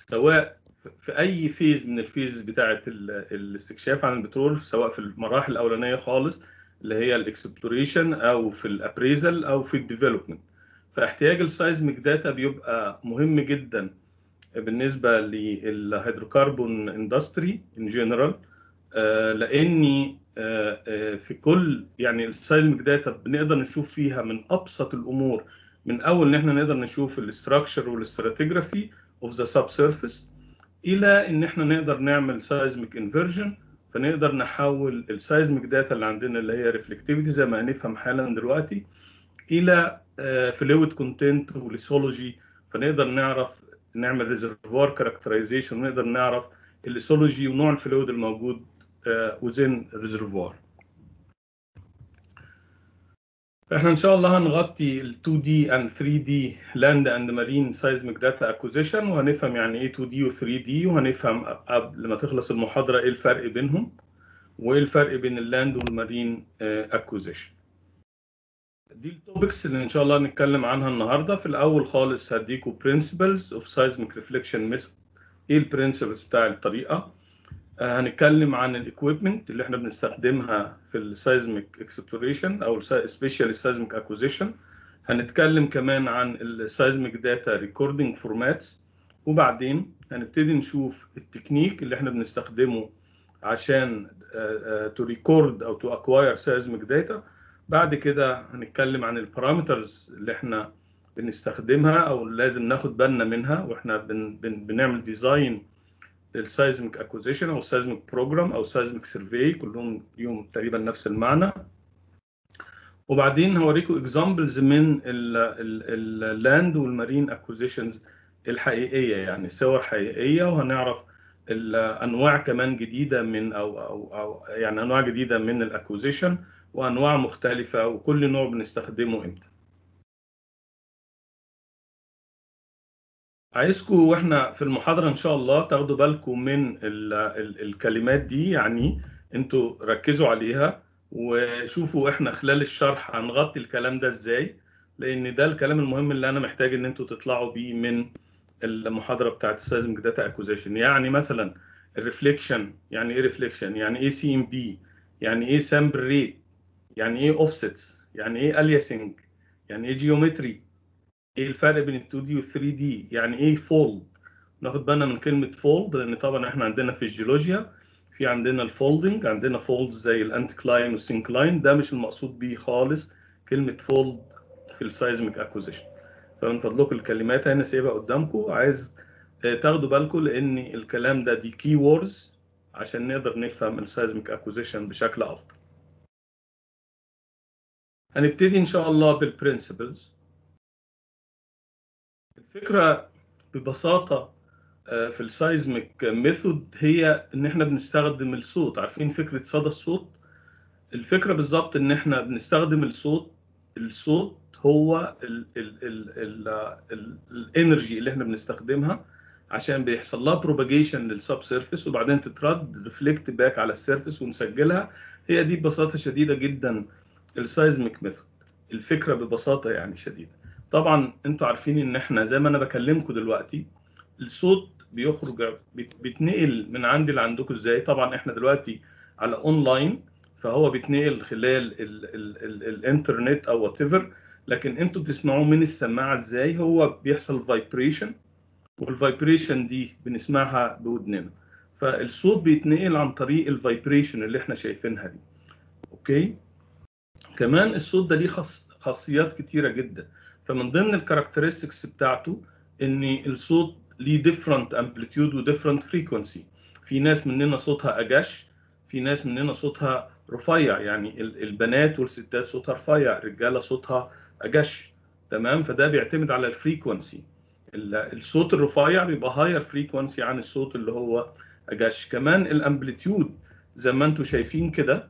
سواء في اي فيز من الفيز بتاعه الاستكشاف عن البترول سواء في المراحل الاولانيه خالص اللي هي الاكسبلوريشن او في الابريزل او في الديفلوبمنت فاحتياج السايزميك داتا بيبقى مهم جدا بالنسبه للهيدروكربون اندستري ان جنرال لاني في كل يعني السايزميك داتا بنقدر نشوف فيها من ابسط الامور من اول ان احنا نقدر نشوف الاستراكشر والاستراتيجرافي اوف ذا سب سيرفيس الى ان احنا نقدر نعمل سايزميك انفرجن فنقدر نحول السايزميك داتا اللي عندنا اللي هي ريفلكتيفيتي زي ما هنفهم حالا دلوقتي الى فلويد كونتنت وليسولوجي فنقدر نعرف نعمل ريزرفوار كاركترايزيشن ونقدر نعرف الليسولوجي ونوع الفلويد الموجود وزين الريزرفوار احنا ان شاء الله هنغطي ال 2 دي and 3 دي لاند اند مارين سايزميك داتا اكوزيشن وهنفهم يعني ايه 2 دي و 3 دي وهنفهم قبل ما تخلص المحاضره ايه الفرق بينهم وايه الفرق بين اللاند والمارين اكوزيشن دي التوبكس اللي ان شاء الله هنتكلم عنها النهارده في الاول خالص هديكوا principles of seismic reflection method ايه البرنسبلز بتاع الطريقه هنتكلم عن الاكويبمنت اللي احنا بنستخدمها في السايزميك اكسبلوريشن او سبيشال سايزميك اكوزيشن هنتكلم كمان عن السايزميك داتا ريكوردنج فورماتس وبعدين هنبتدي نشوف التكنيك اللي احنا بنستخدمه عشان تو ريكورد او تو اكواير سايزميك داتا بعد كده هنتكلم عن البارامترز اللي احنا بنستخدمها او لازم ناخد بالنا منها واحنا بن بن بنعمل ديزاين للسايزميك اكوزيشن او السايزميك بروجرام او السايزميك سيرفي كلهم ليهم تقريبا نفس المعنى وبعدين هوريكم اكزامبلز من اللاند والمارين اكوزيشنز الحقيقيه يعني صور حقيقيه وهنعرف الانواع كمان جديده من او او او يعني انواع جديده من الاكوزيشن وانواع مختلفه وكل نوع بنستخدمه امتى عايزكم واحنا في المحاضره ان شاء الله تاخدوا بالكم من ال ال الكلمات دي يعني انتوا ركزوا عليها وشوفوا احنا خلال الشرح هنغطي الكلام ده ازاي لان ده الكلام المهم اللي انا محتاج ان انتوا تطلعوا بيه من المحاضره بتاعت السايزميك داتا اكوزيشن يعني مثلا الريفليكشن يعني ايه ريفليكشن يعني ايه سي ام بي يعني ايه سامبل ريت يعني ايه اوفسيتس يعني ايه الياسنج يعني ايه جيومتري ايه الفرق بين ال 2 دي وال 3 دي يعني ايه فولد ناخد بالنا من كلمه فولد لان طبعا احنا عندنا في الجيولوجيا في عندنا الفولدنج عندنا فولدز زي الانتكلاين والسينكلاين ده مش المقصود بيه خالص كلمه فولد في السايزميك اكوزيشن فمن فضلكم الكلمات هنا سايبها قدامكم عايز تاخدوا بالكم لان الكلام ده دي كي ووردز عشان نقدر نفهم السايزميك اكوزيشن بشكل افضل هنبتدي ان شاء الله بالبرنسبلز الفكره ببساطه في السايزميك ميثود هي ان احنا بنستخدم الصوت عارفين فكره صدى الصوت الفكره بالظبط ان احنا بنستخدم الصوت الصوت هو الانرجي اللي احنا بنستخدمها عشان بيحصل لها بروباجيشن للسب سيرفيس وبعدين تترد ريفلكت باك على السيرفيس ونسجلها هي دي ببساطه شديده جدا السايزميك ميثود الفكره ببساطه يعني شديده طبعا انتوا عارفين ان احنا زي ما انا بكلمكم دلوقتي الصوت بيخرج بيتنقل من عندي لعندكم ازاي طبعا احنا دلوقتي على اونلاين فهو بيتنقل خلال ال ال ال الانترنت او وات ايفر لكن انتوا بتسمعوه من السماعه ازاي هو بيحصل فايبريشن والفايبريشن دي بنسمعها بودننا فالصوت بيتنقل عن طريق الفايبريشن اللي احنا شايفينها دي اوكي كمان الصوت ده ليه خاص خاصيات كتيره جدا فمن ضمن الكاركترستكس بتاعته ان الصوت ليه ديفرنت امبليتيود وديفرنت فريكونسي في ناس مننا صوتها اجش في ناس مننا صوتها رفيع يعني البنات والستات صوتها رفيع الرجاله صوتها اجش تمام فده بيعتمد على الفريكونسي الصوت الرفيع بيبقى هاير فريكونسي عن الصوت اللي هو اجش كمان الامبليتيود زي ما انتم شايفين كده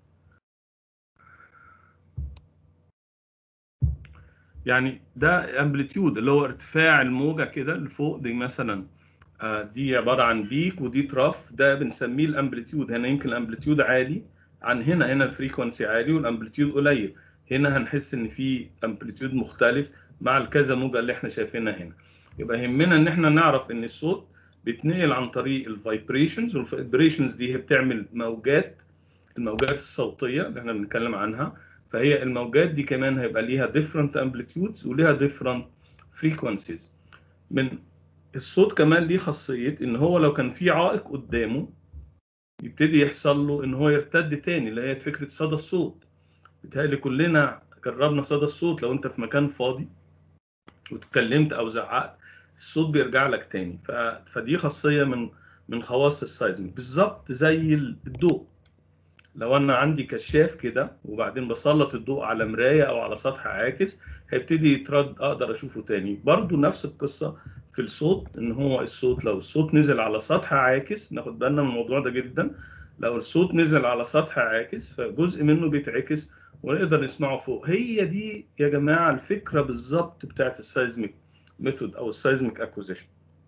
يعني ده امبليتيود اللي هو ارتفاع الموجه كده لفوق دي مثلا دي عباره عن بيك ودي تراف ده بنسميه الامبليتيود هنا يمكن الامبليتيود عالي عن هنا هنا الفريكونسي عالي والامبليتيود قليل هنا هنحس ان في امبليتيود مختلف مع الكذا موجه اللي احنا شايفينها هنا يبقى يهمنا ان احنا نعرف ان الصوت بيتنقل عن طريق الفايبريشنز والفايبريشنز دي هي بتعمل موجات الموجات الصوتيه اللي احنا بنتكلم عنها فهي الموجات دي كمان هيبقى ليها different amplitudes وليها different frequencies من الصوت كمان ليه خاصيه ان هو لو كان في عائق قدامه يبتدي يحصل له ان هو يرتد تاني اللي هي فكره صدى الصوت بيتهيألي كلنا جربنا صدى الصوت لو انت في مكان فاضي واتكلمت او زعقت الصوت بيرجع لك تاني ف... فدي خاصيه من من خواص السايزميك بالظبط زي الضوء لو انا عندي كشاف كده وبعدين بسلط الضوء على مرايه او على سطح عاكس هيبتدي يترد اقدر اشوفه تاني برضو نفس القصه في الصوت ان هو الصوت لو الصوت نزل على سطح عاكس ناخد بالنا من الموضوع ده جدا لو الصوت نزل على سطح عاكس فجزء منه بيتعكس ونقدر نسمعه فوق هي دي يا جماعه الفكره بالظبط بتاعت السايزميك ميثود او السايزميك اكوزيشن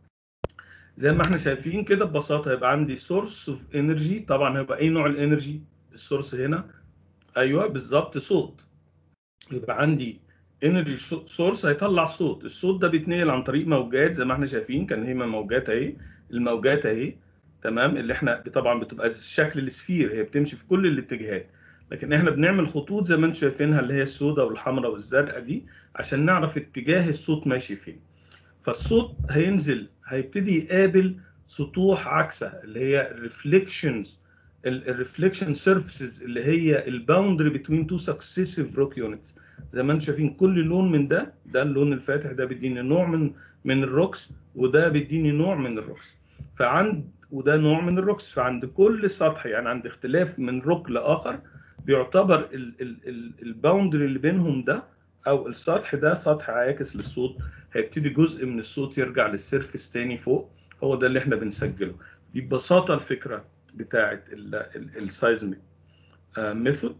زي ما احنا شايفين كده ببساطه هيبقى عندي سورس اوف انرجي طبعا هيبقى ايه نوع الانرجي السورس هنا ايوه بالظبط صوت يبقى عندي انرجي سورس هيطلع صوت الصوت ده بيتنقل عن طريق موجات زي ما احنا شايفين كان هي موجات اهي الموجات اهي تمام اللي احنا طبعا بتبقى شكل السفير هي بتمشي في كل الاتجاهات لكن احنا بنعمل خطوط زي ما انتم شايفينها اللي هي السوداء والحمراء والزرقاء دي عشان نعرف اتجاه الصوت ماشي فين فالصوت هينزل هيبتدي يقابل سطوح عكسها اللي هي الريفليكشنز الريفليكشن سيرفيسز اللي هي الباوندري بتوين تو سكسيسيف روك يونتس زي ما انتم شايفين كل لون من ده ده اللون الفاتح ده بيديني نوع من من الروكس وده بيديني نوع من الروكس فعند وده نوع من الروكس فعند كل سطح يعني عند اختلاف من روك لاخر بيعتبر الباوندري اللي بينهم ده او السطح ده سطح عاكس للصوت هيبتدي جزء من الصوت يرجع للسيرفس تاني فوق هو ده اللي احنا بنسجله دي ببساطه الفكره بتاعه السايزميك ميثود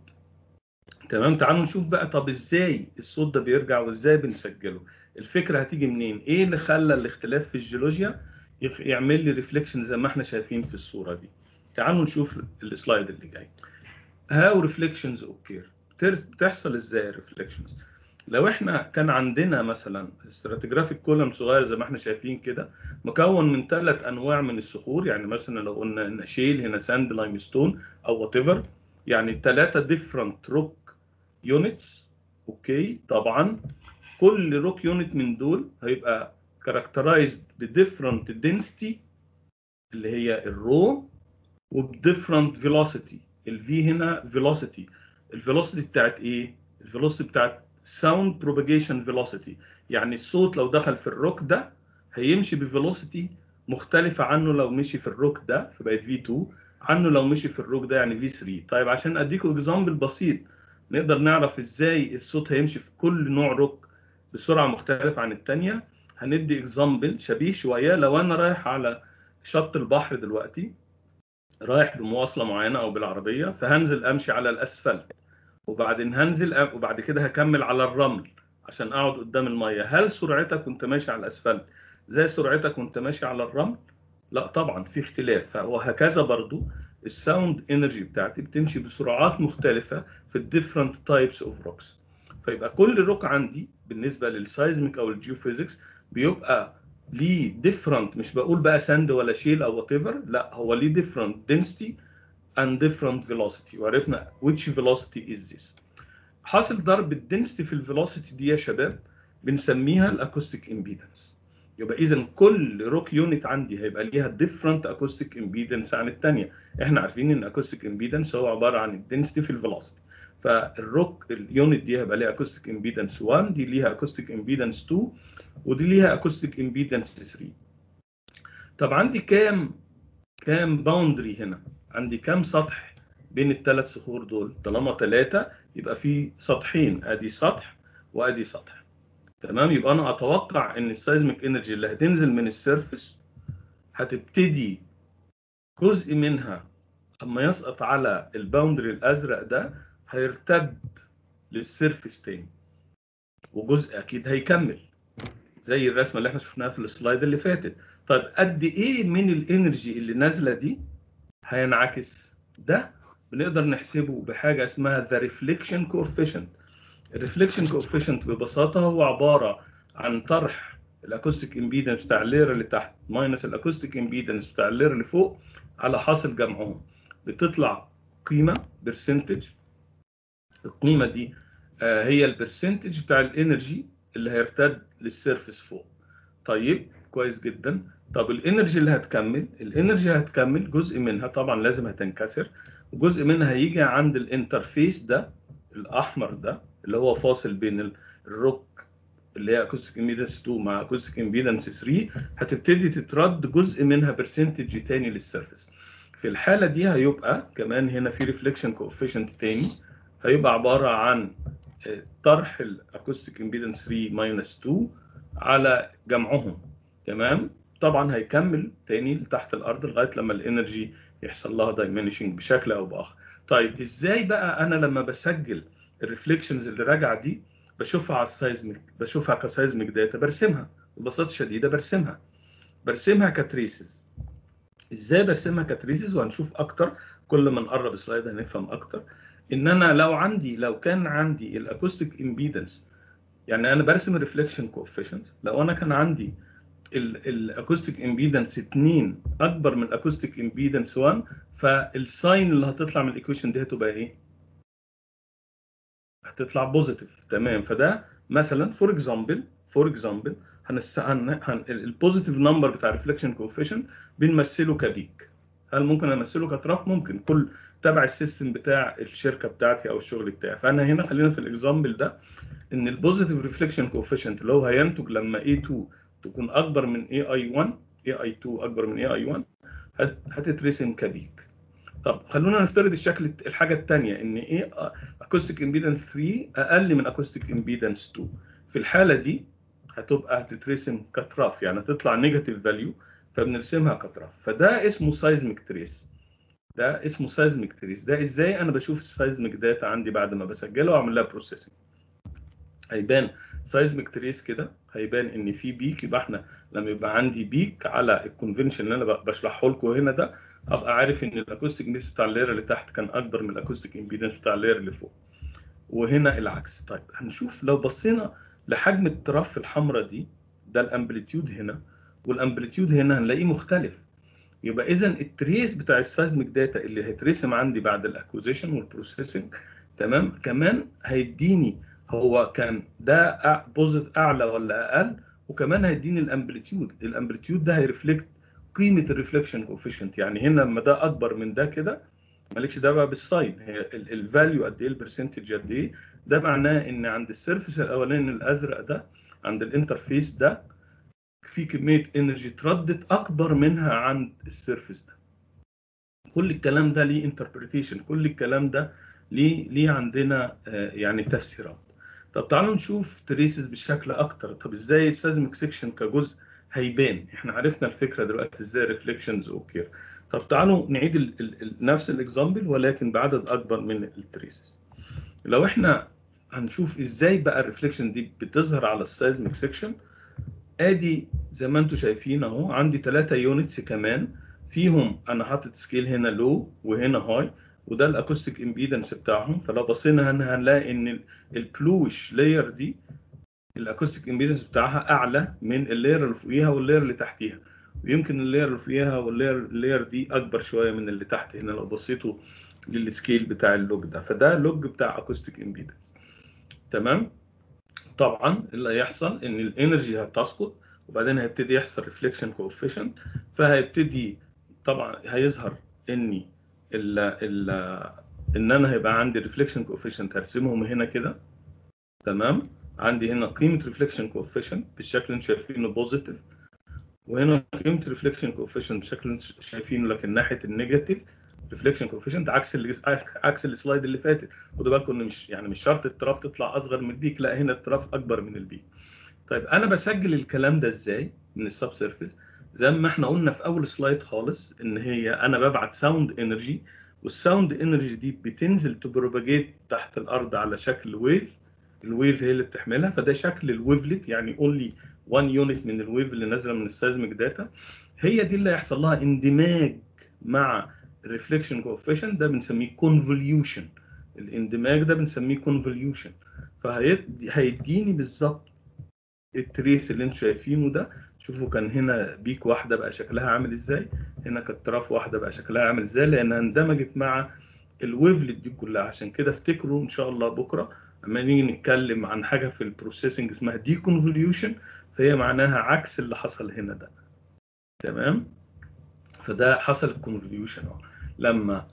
تمام تعالوا نشوف بقى طب ازاي الصوت ده بيرجع وازاي بنسجله الفكره هتيجي منين ايه اللي خلى الاختلاف في الجيولوجيا يعمل لي ريفليكشن زي ما احنا شايفين في الصوره دي تعالوا نشوف السلايد اللي جاي هاو ريفليكشنز اوكير بتحصل ازاي الريفليكشنز لو احنا كان عندنا مثلا استراتيجرافيك كولم صغير زي ما احنا شايفين كده مكون من ثلاث انواع من الصخور يعني مثلا لو قلنا ان شيل هنا ساند لايمستون او وات ايفر يعني ثلاثه ديفرنت روك يونتس اوكي طبعا كل روك يونت من دول هيبقى كاركترايزد بديفرنت دنسيتي اللي هي الرو وبديفرنت فيلوسيتي الفي هنا فيلوسيتي الفيلوسيتي بتاعت ايه الفيلوسيتي بتاعت ساوند بروباجيشن فيلوسيتي يعني الصوت لو دخل في الروك ده هيمشي بفيلوسيتي مختلفة عنه لو مشي في الروك ده فبقت في 2 عنه لو مشي في الروك ده يعني في 3 طيب عشان اديكم اكزامبل بسيط نقدر نعرف ازاي الصوت هيمشي في كل نوع روك بسرعة مختلفة عن الثانية هندي اكزامبل شبيه شوية لو انا رايح على شط البحر دلوقتي رايح بمواصلة معينة او بالعربية فهنزل امشي على الاسفلت وبعدين هنزل وبعد كده هكمل على الرمل عشان اقعد قدام الميه هل سرعتك وانت ماشي على الاسفلت زي سرعتك وانت ماشي على الرمل لا طبعا في اختلاف وهكذا برضو الساوند انرجي بتاعتي بتمشي بسرعات مختلفه في الديفرنت تايبس اوف روكس فيبقى كل روك عندي بالنسبه للسايزميك او الجيوفيزيكس بيبقى ليه ديفرنت مش بقول بقى ساند ولا شيل او وات ايفر لا هو ليه ديفرنت density and different velocity وعرفنا which velocity is this حاصل ضرب الدنسيتي في الفيلوسيتي دي يا شباب بنسميها الاكوستيك امبيدنس يبقى اذا كل روك يونت عندي هيبقى ليها different acoustic impedance عن الثانيه احنا عارفين ان acoustic impedance هو عباره عن الدنسيتي في الفيلوسيتي فالروك اليونت دي هيبقى ليها acoustic impedance 1 دي ليها acoustic impedance 2 ودي ليها acoustic impedance 3 طب عندي كام كام باوندري هنا عندي كام سطح بين الثلاث صخور دول طالما ثلاثة يبقى في سطحين ادي سطح وادي سطح تمام يبقى انا اتوقع ان السايزميك انرجي اللي هتنزل من السيرفس هتبتدي جزء منها اما يسقط على الباوندري الازرق ده هيرتد للسيرفس تاني وجزء اكيد هيكمل زي الرسمه اللي احنا شفناها في السلايد اللي فاتت طيب قد ايه من الانرجي اللي نازله دي هينعكس ده بنقدر نحسبه بحاجه اسمها the reflection coefficient الريفليكشن coefficient ببساطه هو عباره عن طرح الاكوستيك امبيدنس بتاع اللير اللي تحت ماينس الاكوستيك امبيدنس بتاع اللير اللي فوق على حاصل جمعهم بتطلع قيمه برسنتج القيمه دي آه، هي البرسنتج بتاع الانرجي اللي هيرتد للسيرفس فوق طيب كويس جدا طب الانرجي اللي هتكمل الانرجي هتكمل جزء منها طبعا لازم هتنكسر وجزء منها هيجي عند الانترفيس ده الاحمر ده اللي هو فاصل بين الروك اللي هي اكوستيك امبيدنس 2 مع اكوستيك امبيدنس 3 هتبتدي تترد جزء منها برسنتج تاني للسيرفس في الحاله دي هيبقى كمان هنا في ريفليكشن كوفيشنت تاني هيبقى عباره عن طرح الاكوستيك امبيدنس 3 ماينس 2 على جمعهم تمام طبعا هيكمل تاني لتحت الارض لغايه لما الانرجي يحصل لها دايمنشنج بشكل او باخر طيب ازاي بقى انا لما بسجل الريفليكشنز اللي راجعه دي بشوفها على السايزميك بشوفها كسايزميك داتا برسمها ببساطه شديده برسمها برسمها كتريسز ازاي برسمها كتريسز وهنشوف اكتر كل ما نقرب سلايد هنفهم اكتر ان انا لو عندي لو كان عندي الاكوستيك امبيدنس يعني انا برسم الريفليكشن كوفيشنت لو انا كان عندي الاكوستيك امبيدنس 2 اكبر من الاكوستيك امبيدنس 1 فالساين اللي هتطلع من الايكويشن دي هتبقى ايه؟ هتطلع بوزيتيف تمام فده مثلا فور اكزامبل فور اكزامبل البوزيتيف نمبر بتاع الريفليكشن كوفيشنت بنمثله كبيك هل ممكن امثله كتراف ممكن كل تبع السيستم بتاع الشركه بتاعتي او الشغل بتاعي فانا هنا خلينا في الاكزامبل ده ان البوزيتيف ريفليكشن كوفيشنت اللي هو هينتج لما A2 تكون اكبر من AI1 AI2 اكبر من AI1 هتترسم كبيك طب خلونا نفترض الشكل الحاجه الثانيه ان ايه اكوستيك امبيدنس 3 اقل من اكوستيك امبيدنس 2 في الحاله دي هتبقى هتترسم كتراف يعني هتطلع نيجاتيف فاليو فبنرسمها كتراف فده اسمه سايزميك تريس ده اسمه سايزميك تريس ده ازاي انا بشوف السايزميك داتا عندي بعد ما بسجلها واعمل لها بروسيسنج هيبان سايزميك تريس كده هيبان ان في بيك يبقى احنا لما يبقى عندي بيك على الكونفنشن اللي انا بشرحه لكم هنا ده ابقى عارف ان الاكوستيك امبيدنس بتاع اللاير اللي تحت كان اكبر من الاكوستيك امبيدنس بتاع اللاير اللي فوق وهنا العكس طيب هنشوف لو بصينا لحجم التراف الحمراء دي ده الامبليتيود هنا والامبليتيود هنا هنلاقيه مختلف يبقى اذا التريس بتاع السايزميك داتا اللي هيترسم عندي بعد الاكوزيشن والبروسيسنج تمام كمان هيديني هو كان ده بوزيت اعلى ولا اقل وكمان هيديني الامبليتيود الامبليتيود ده هيرفلكت قيمه الريفليكشن كوفيشنت يعني هنا لما ده اكبر من ده كده مالكش ده بقى بالساين هي الفاليو قد ايه البرسنتج قد ايه ده معناه ان عند السيرفيس الاولاني الازرق ده عند الانترفيس ده في كميه انرجي اتردت اكبر منها عند السيرفيس ده كل الكلام ده ليه انتربريتيشن كل الكلام ده ليه ليه عندنا يعني تفسيرات طب تعالوا نشوف تريسز بشكل اكتر طب ازاي السيزميك سيكشن كجزء هيبان احنا عرفنا الفكره دلوقتي ازاي ريفليكشنز اوكي طب تعالوا نعيد ال ال نفس الاكزامبل ولكن بعدد اكبر من التريسز لو احنا هنشوف ازاي بقى الريفليكشن دي بتظهر على السيزميك سيكشن ادي زي ما انتم شايفين اهو عندي ثلاثة يونتس كمان فيهم انا حاطط سكيل هنا لو وهنا هاي وده الاكوستيك امبيدنس بتاعهم فلو بصينا هنا هنلاقي ان البلوش لاير دي الاكوستيك امبيدنس بتاعها اعلى من اللاير اللي فوقيها واللاير اللي تحتيها ويمكن اللاير اللي فوقيها واللاير اللاير دي اكبر شويه من اللي تحت هنا لو بصيتوا للسكيل بتاع اللوج ده فده لوج بتاع اكوستيك امبيدنس تمام طبعا اللي هيحصل ان الانرجي هتسقط وبعدين هيبتدي يحصل ريفليكشن كوفيشنت فهيبتدي طبعا هيظهر اني ال ال ان انا هيبقى عندي ريفليكشن كوفيشنت هرسمهم هنا كده تمام عندي هنا قيمه ريفليكشن كوفيشنت بالشكل اللي انتم شايفينه بوزيتيف وهنا قيمه ريفليكشن كوفيشنت بالشكل اللي انتم شايفينه لكن ناحيه النيجاتيف ريفليكشن كوفيشنت عكس اللي عكس السلايد اللي فاتت خدوا بالكم ان مش يعني مش شرط التراف تطلع اصغر من البيك لا هنا التراف اكبر من البيك طيب انا بسجل الكلام ده ازاي من السب سيرفيس زي ما احنا قلنا في اول سلايد خالص ان هي انا ببعت ساوند انرجي والساوند انرجي دي بتنزل تبروباجيت تحت الارض على شكل ويف الويف هي اللي بتحملها فده شكل الويفلت يعني اونلي 1 يونت من الويف اللي نازله من السيزميك داتا هي دي اللي هيحصل لها اندماج مع الريفليكشن كوفيشنت ده بنسميه كونفوليوشن الاندماج ده بنسميه كونفوليوشن فهيديني بالظبط التريس اللي انتم شايفينه ده شوفوا كان هنا بيك واحده بقى شكلها عامل ازاي هنا كانت تراف واحده بقى شكلها عامل ازاي لانها اندمجت مع الويفلت دي كلها عشان كده افتكروا ان شاء الله بكره لما نيجي نتكلم عن حاجه في البروسيسنج اسمها دي كونفوليوشن فهي معناها عكس اللي حصل هنا ده تمام فده حصل الكونفوليوشن اهو لما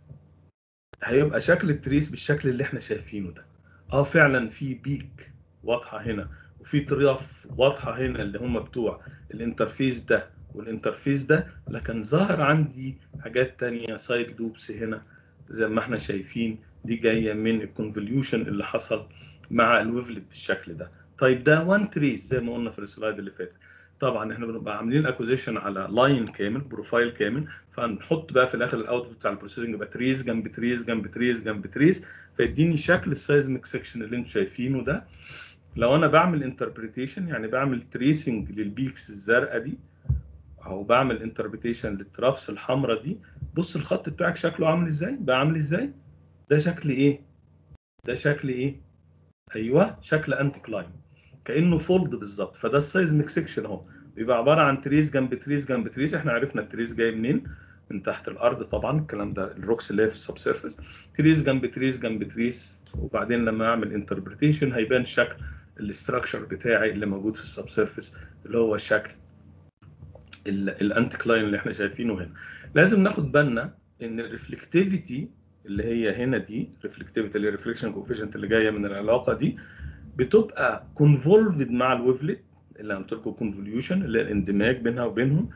هيبقى شكل التريس بالشكل اللي احنا شايفينه ده اه فعلا في بيك واضحه هنا وفي طريف واضحه هنا اللي هم بتوع الانترفيس ده والانترفيس ده لكن ظاهر عندي حاجات تانية سايد لوبس هنا زي ما احنا شايفين دي جايه من الكونفوليوشن اللي حصل مع الويفلت بالشكل ده طيب ده وان تريس زي ما قلنا في السلايد اللي فات طبعا احنا بنبقى عاملين اكوزيشن على لاين كامل بروفايل كامل فنحط بقى في الاخر الاوتبوت بتاع البروسيسنج يبقى تريس جنب تريس جنب تريس جنب تريس فيديني شكل السايزميك سيكشن اللي انتم شايفينه ده لو انا بعمل انتربريتيشن يعني بعمل تريسنج للبيكس الزرقاء دي او بعمل انتربريتيشن للترافس الحمراء دي بص الخط بتاعك شكله عامل ازاي بقى عامل ازاي ده شكل ايه ده شكل ايه ايوه شكل انتي كلاين كانه فولد بالظبط فده السايزميك سيكشن اهو بيبقى عباره عن تريس جنب تريس جنب تريس احنا عرفنا التريس جاي منين من تحت الارض طبعا الكلام ده الروكس اللي هي في السب سيرفيس تريس جنب تريس جنب تريس وبعدين لما اعمل انتربريتيشن هيبان شكل الاستراكشر بتاعي اللي موجود في السب سيرفيس اللي هو الشكل الانتي كلاين اللي احنا شايفينه هنا لازم ناخد بالنا ان الريفلكتيفيتي اللي هي هنا دي ريفلكتيفيتي اللي هي ريفليكشن كوفيشنت اللي جايه من العلاقه دي بتبقى كونفولفد مع الويفلت اللي انا قلت لكم كونفوليوشن اللي هي الاندماج بينها وبينهم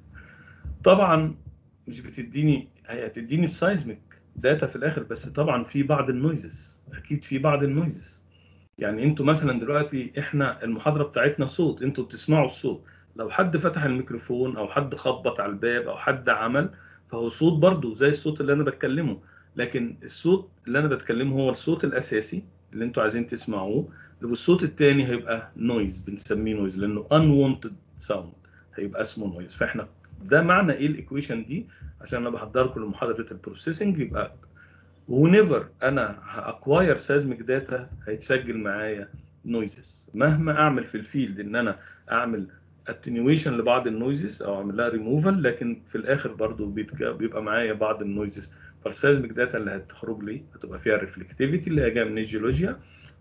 طبعا مش بتديني هي هتديني السايزميك داتا في الاخر بس طبعا في بعض النويزز اكيد في بعض النويزز يعني انتوا مثلا دلوقتي احنا المحاضره بتاعتنا صوت انتوا بتسمعوا الصوت لو حد فتح الميكروفون او حد خبط على الباب او حد عمل فهو صوت برضه زي الصوت اللي انا بتكلمه لكن الصوت اللي انا بتكلمه هو الصوت الاساسي اللي انتوا عايزين تسمعوه والصوت الثاني هيبقى نويز بنسميه نويز لانه unwanted sound هيبقى اسمه نويز فاحنا ده معنى ايه الايكويشن دي عشان انا بحضركم لمحاضره البروسيسنج يبقى ونيفر انا هاكواير سيزميك داتا هيتسجل معايا نويزز مهما اعمل في الفيلد ان انا اعمل اتنيويشن لبعض النويزز او اعمل لها ريموفال لكن في الاخر برضو بيبقى معايا بعض النويزز فالسيزميك داتا اللي هتخرج لي هتبقى فيها الريفلكتيفيتي اللي هي جايه من الجيولوجيا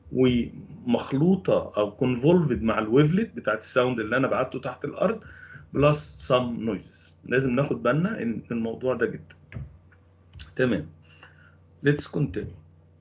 ومخلوطه او كونفولفد مع الويفلت بتاعت الساوند اللي انا بعته تحت الارض بلس سم نويزز لازم ناخد بالنا ان الموضوع ده جدا تمام ليتس كونتينيو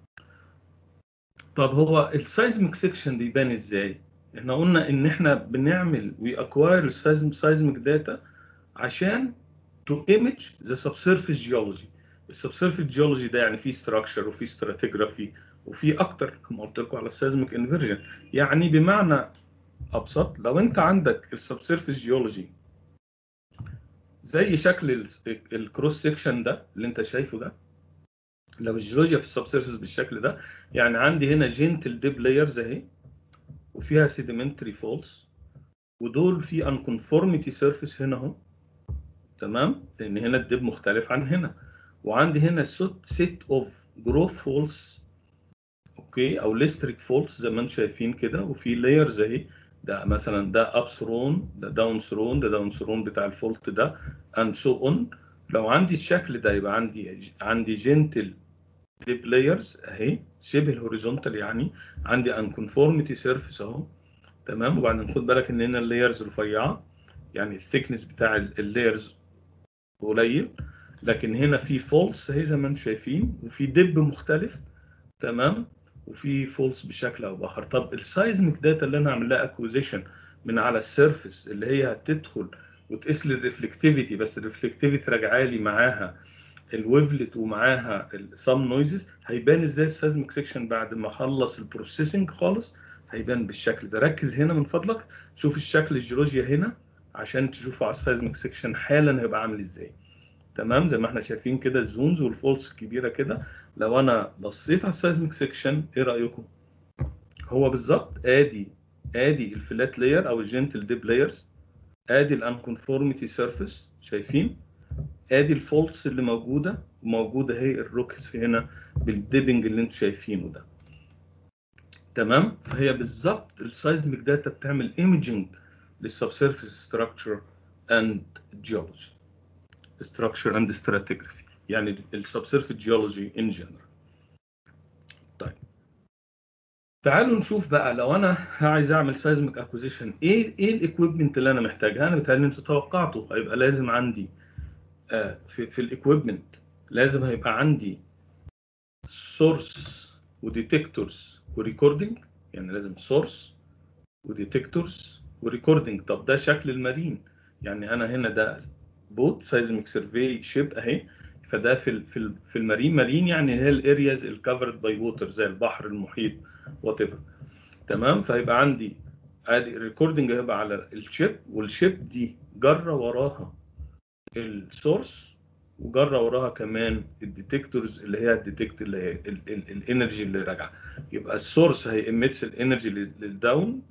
طب هو السايزميك سيكشن بيبان ازاي احنا قلنا ان احنا بنعمل وي اكواير السايزميك داتا عشان تو ايمج ذا سبسيرفيس جيولوجي السبسيرفيس جيولوجي ده يعني فيه ستراكشر وفيه ستراتيجرافي وفي اكتر كما قلت لكم على السيزميك انفرجن يعني بمعنى ابسط لو انت عندك السبسيرفيس جيولوجي زي شكل الكروس سيكشن ده اللي انت شايفه ده لو الجيولوجيا في السبسيرفيس بالشكل ده يعني عندي هنا جنتل ديب لايرز اهي وفيها سيديمنتري فولز ودول في انكونفورميتي سيرفيس هنا اهو تمام لان هنا الديب مختلف عن هنا وعندي هنا سيت اوف جروث فولز اوكي او ليستريك فولز زي ما انتم شايفين كده وفي لايرز اهي ده مثلا ده اب ثرون ده داون ثرون ده داون ثرون بتاع الفولت ده اند سو اون لو عندي الشكل ده يبقى عندي عندي جنتل ديب لايرز اهي شبه الهوريزونتال يعني عندي انكونفورميتي سيرفيس اهو تمام وبعدين خد بالك ان هنا اللايرز رفيعه يعني الثيكنس بتاع اللايرز قليل لكن هنا في فولس اهي زي ما انتم شايفين وفي دب مختلف تمام وفي فولس بشكل او باخر طب السايزميك داتا اللي انا هعمل لها اكوزيشن من على السيرفيس اللي هي هتدخل وتقيس لي الريفلكتيفيتي بس الريفلكتيفيتي راجعه لي معاها الويفلت ومعاها السام نويزز هيبان ازاي السايزميك سيكشن بعد ما اخلص البروسيسنج خالص هيبان بالشكل ده ركز هنا من فضلك شوف الشكل الجيولوجيا هنا عشان تشوفوا على السايزميك سيكشن حالا هيبقى عامل ازاي تمام زي ما احنا شايفين كده الزونز والفولس الكبيره كده لو انا بصيت على السايزميك سيكشن ايه رايكم هو بالظبط ادي ادي الفلات لاير او الجنتل ديب لايرز ادي الانكونفورميتي سيرفيس شايفين ادي الفولتس اللي موجوده وموجوده اهي الروكس هنا بالديبنج اللي انتم شايفينه ده تمام فهي بالظبط السايزميك داتا بتعمل ايمجنج للسبسيرفيس ستراكشر اند جيولوجي structure and stratigraphy يعني السبسيرفيس جيولوجي ان جنرال طيب تعالوا نشوف بقى لو انا عايز اعمل سايزميك اكوزيشن ايه ايه الاكويبمنت اللي انا محتاجها انا بتهيألي انتوا توقعتوا هيبقى لازم عندي آه في في الاكويبمنت لازم هيبقى عندي سورس وديتكتورز وريكوردنج يعني لازم سورس وديتكتورز وريكوردنج طب ده شكل المارين يعني انا هنا ده بوت سايزميك سيرفي شيب اهي فده في ال في ال في المارين مارين يعني هي الارياز الكفرد باي ووتر زي البحر المحيط وات ايفر تمام فهيبقى عندي ادي الريكوردنج هيبقى على الشيب والشيب دي جرى وراها السورس وجرى وراها كمان الديتكتورز اللي هي الديتكت اللي هي الانرجي اللي راجعه يبقى السورس هيميتس الانرجي للداون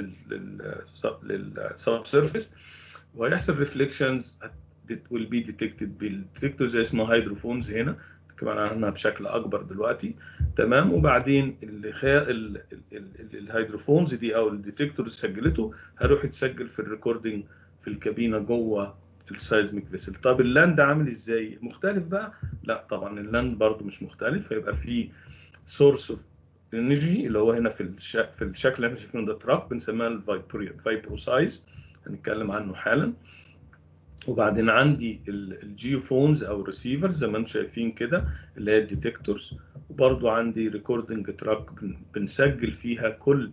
للسب سيرفيس وهيحصل ريفليكشنز will be detected بالديتكتور زي اسمه هيدروفونز هنا كمان عنها بشكل اكبر دلوقتي تمام وبعدين اللي خي... ال... ال... الهيدروفونز دي او الديتكتور اللي سجلته هيروح يتسجل في الريكوردنج في الكابينه جوه السايزميك فيسل طب اللاند عامل ازاي مختلف بقى لا طبعا اللاند برضو مش مختلف هيبقى في سورس اوف انرجي اللي هو هنا في الش... في الشكل اللي احنا شايفينه ده تراك بنسميها الفايبروسايز هنتكلم عنه حالا وبعدين عندي الجيوفونز او الريسيفرز زي ما انتم شايفين كده اللي هي الديتكتورز وبرضو عندي ريكوردنج تراك بنسجل فيها كل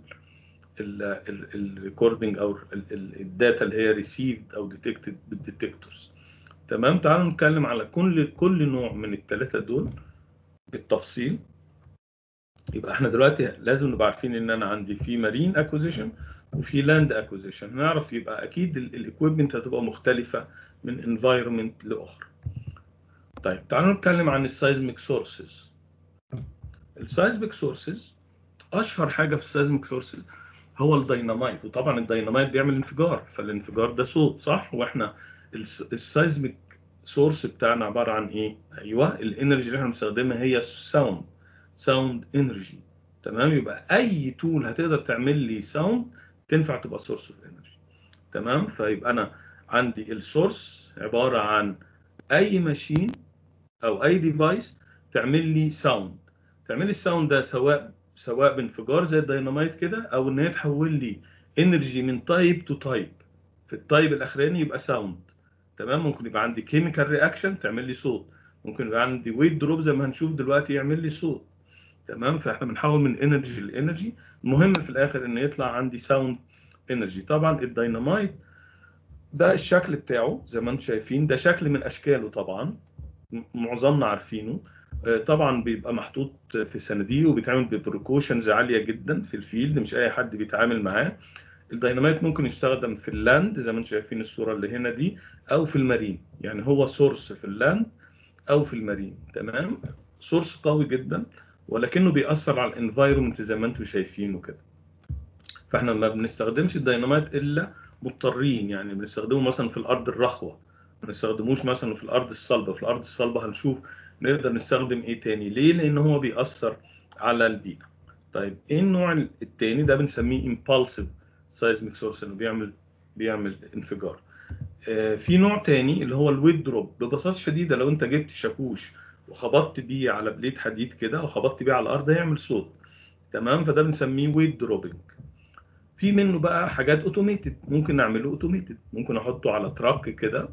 الريكوردنج او الداتا اللي هي ريسيفد او ديتكتد بالديتكتورز تمام تعالوا نتكلم على كل كل نوع من الثلاثه دول بالتفصيل يبقى احنا دلوقتي لازم نبقى عارفين ان انا عندي في مارين اكوزيشن وفي لاند اكوزيشن نعرف يبقى اكيد الاكويبمنت هتبقى مختلفه من انفايرمنت لاخرى طيب تعالوا نتكلم عن السايزميك سورسز السايزميك سورسز اشهر حاجه في السايزميك سورسز هو الديناميت وطبعا الديناميت بيعمل انفجار فالانفجار ده صوت صح واحنا السايزميك سورس بتاعنا عباره عن ايه ايوه الانرجي اللي احنا بنستخدمها هي الساوند ساوند انرجي تمام يبقى اي تول هتقدر تعمل لي ساوند تنفع تبقى سورس اوف انرجي تمام فيبقى انا عندي السورس عباره عن اي ماشين او اي ديفايس تعمل لي ساوند تعمل لي الساوند ده سواء سواء بانفجار زي الديناميت كده او ان هي تحول لي انرجي من تايب تو تايب في التايب الاخراني يبقى ساوند تمام ممكن يبقى عندي كيميكال رياكشن تعمل لي صوت ممكن يبقى عندي ويت دروب زي ما هنشوف دلوقتي يعمل لي صوت تمام فاحنا بنحول من انرجي لانرجي المهم في الاخر ان يطلع عندي ساوند انرجي طبعا الديناميت ده الشكل بتاعه زي ما انتم شايفين ده شكل من اشكاله طبعا معظمنا عارفينه طبعا بيبقى محطوط في صناديق وبيتعمل ببريكوشنز عاليه جدا في الفيلد مش اي حد بيتعامل معاه الديناميت ممكن يستخدم في اللاند زي ما انتم شايفين الصوره اللي هنا دي او في المارين يعني هو سورس في اللاند او في المارين تمام سورس قوي جدا ولكنه بيأثر على الانفايرمنت زي ما انتم شايفينه كده فاحنا ما بنستخدمش الديناميت الا مضطرين يعني بنستخدمه مثلا في الارض الرخوه ما بنستخدموش مثلا في الارض الصلبه في الارض الصلبه هنشوف نقدر نستخدم ايه تاني ليه لان هو بيأثر على البيئه طيب ايه النوع التاني ده بنسميه impulsive seismic source انه بيعمل بيعمل انفجار آه في نوع تاني اللي هو الويت دروب ببساطه شديده لو انت جبت شاكوش وخبطت بيه على بليت حديد كده وخبطت بيه على الارض هيعمل صوت تمام فده بنسميه ويت دروبنج في منه بقى حاجات اوتوميتد ممكن نعمله اوتوميتد ممكن احطه على تراك كده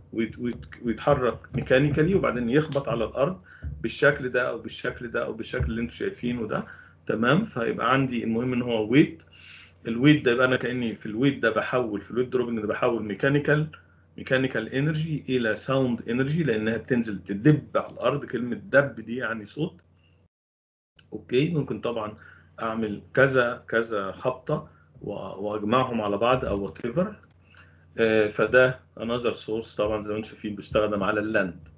ويتحرك ميكانيكالي وبعدين يخبط على الارض بالشكل ده او بالشكل ده او بالشكل اللي انتم شايفينه ده تمام فيبقى عندي المهم ان هو ويت الويت ده يبقى انا كاني في الويت ده بحول في الويت دروبنج ده بحول ميكانيكال ميكانيكال انرجي الى ساوند انرجي لانها بتنزل تدب على الارض كلمه دب دي يعني صوت اوكي ممكن طبعا اعمل كذا كذا خبطه واجمعهم على بعض او وات ايفر فده انذر سورس طبعا زي ما انتم شايفين بيستخدم على اللاند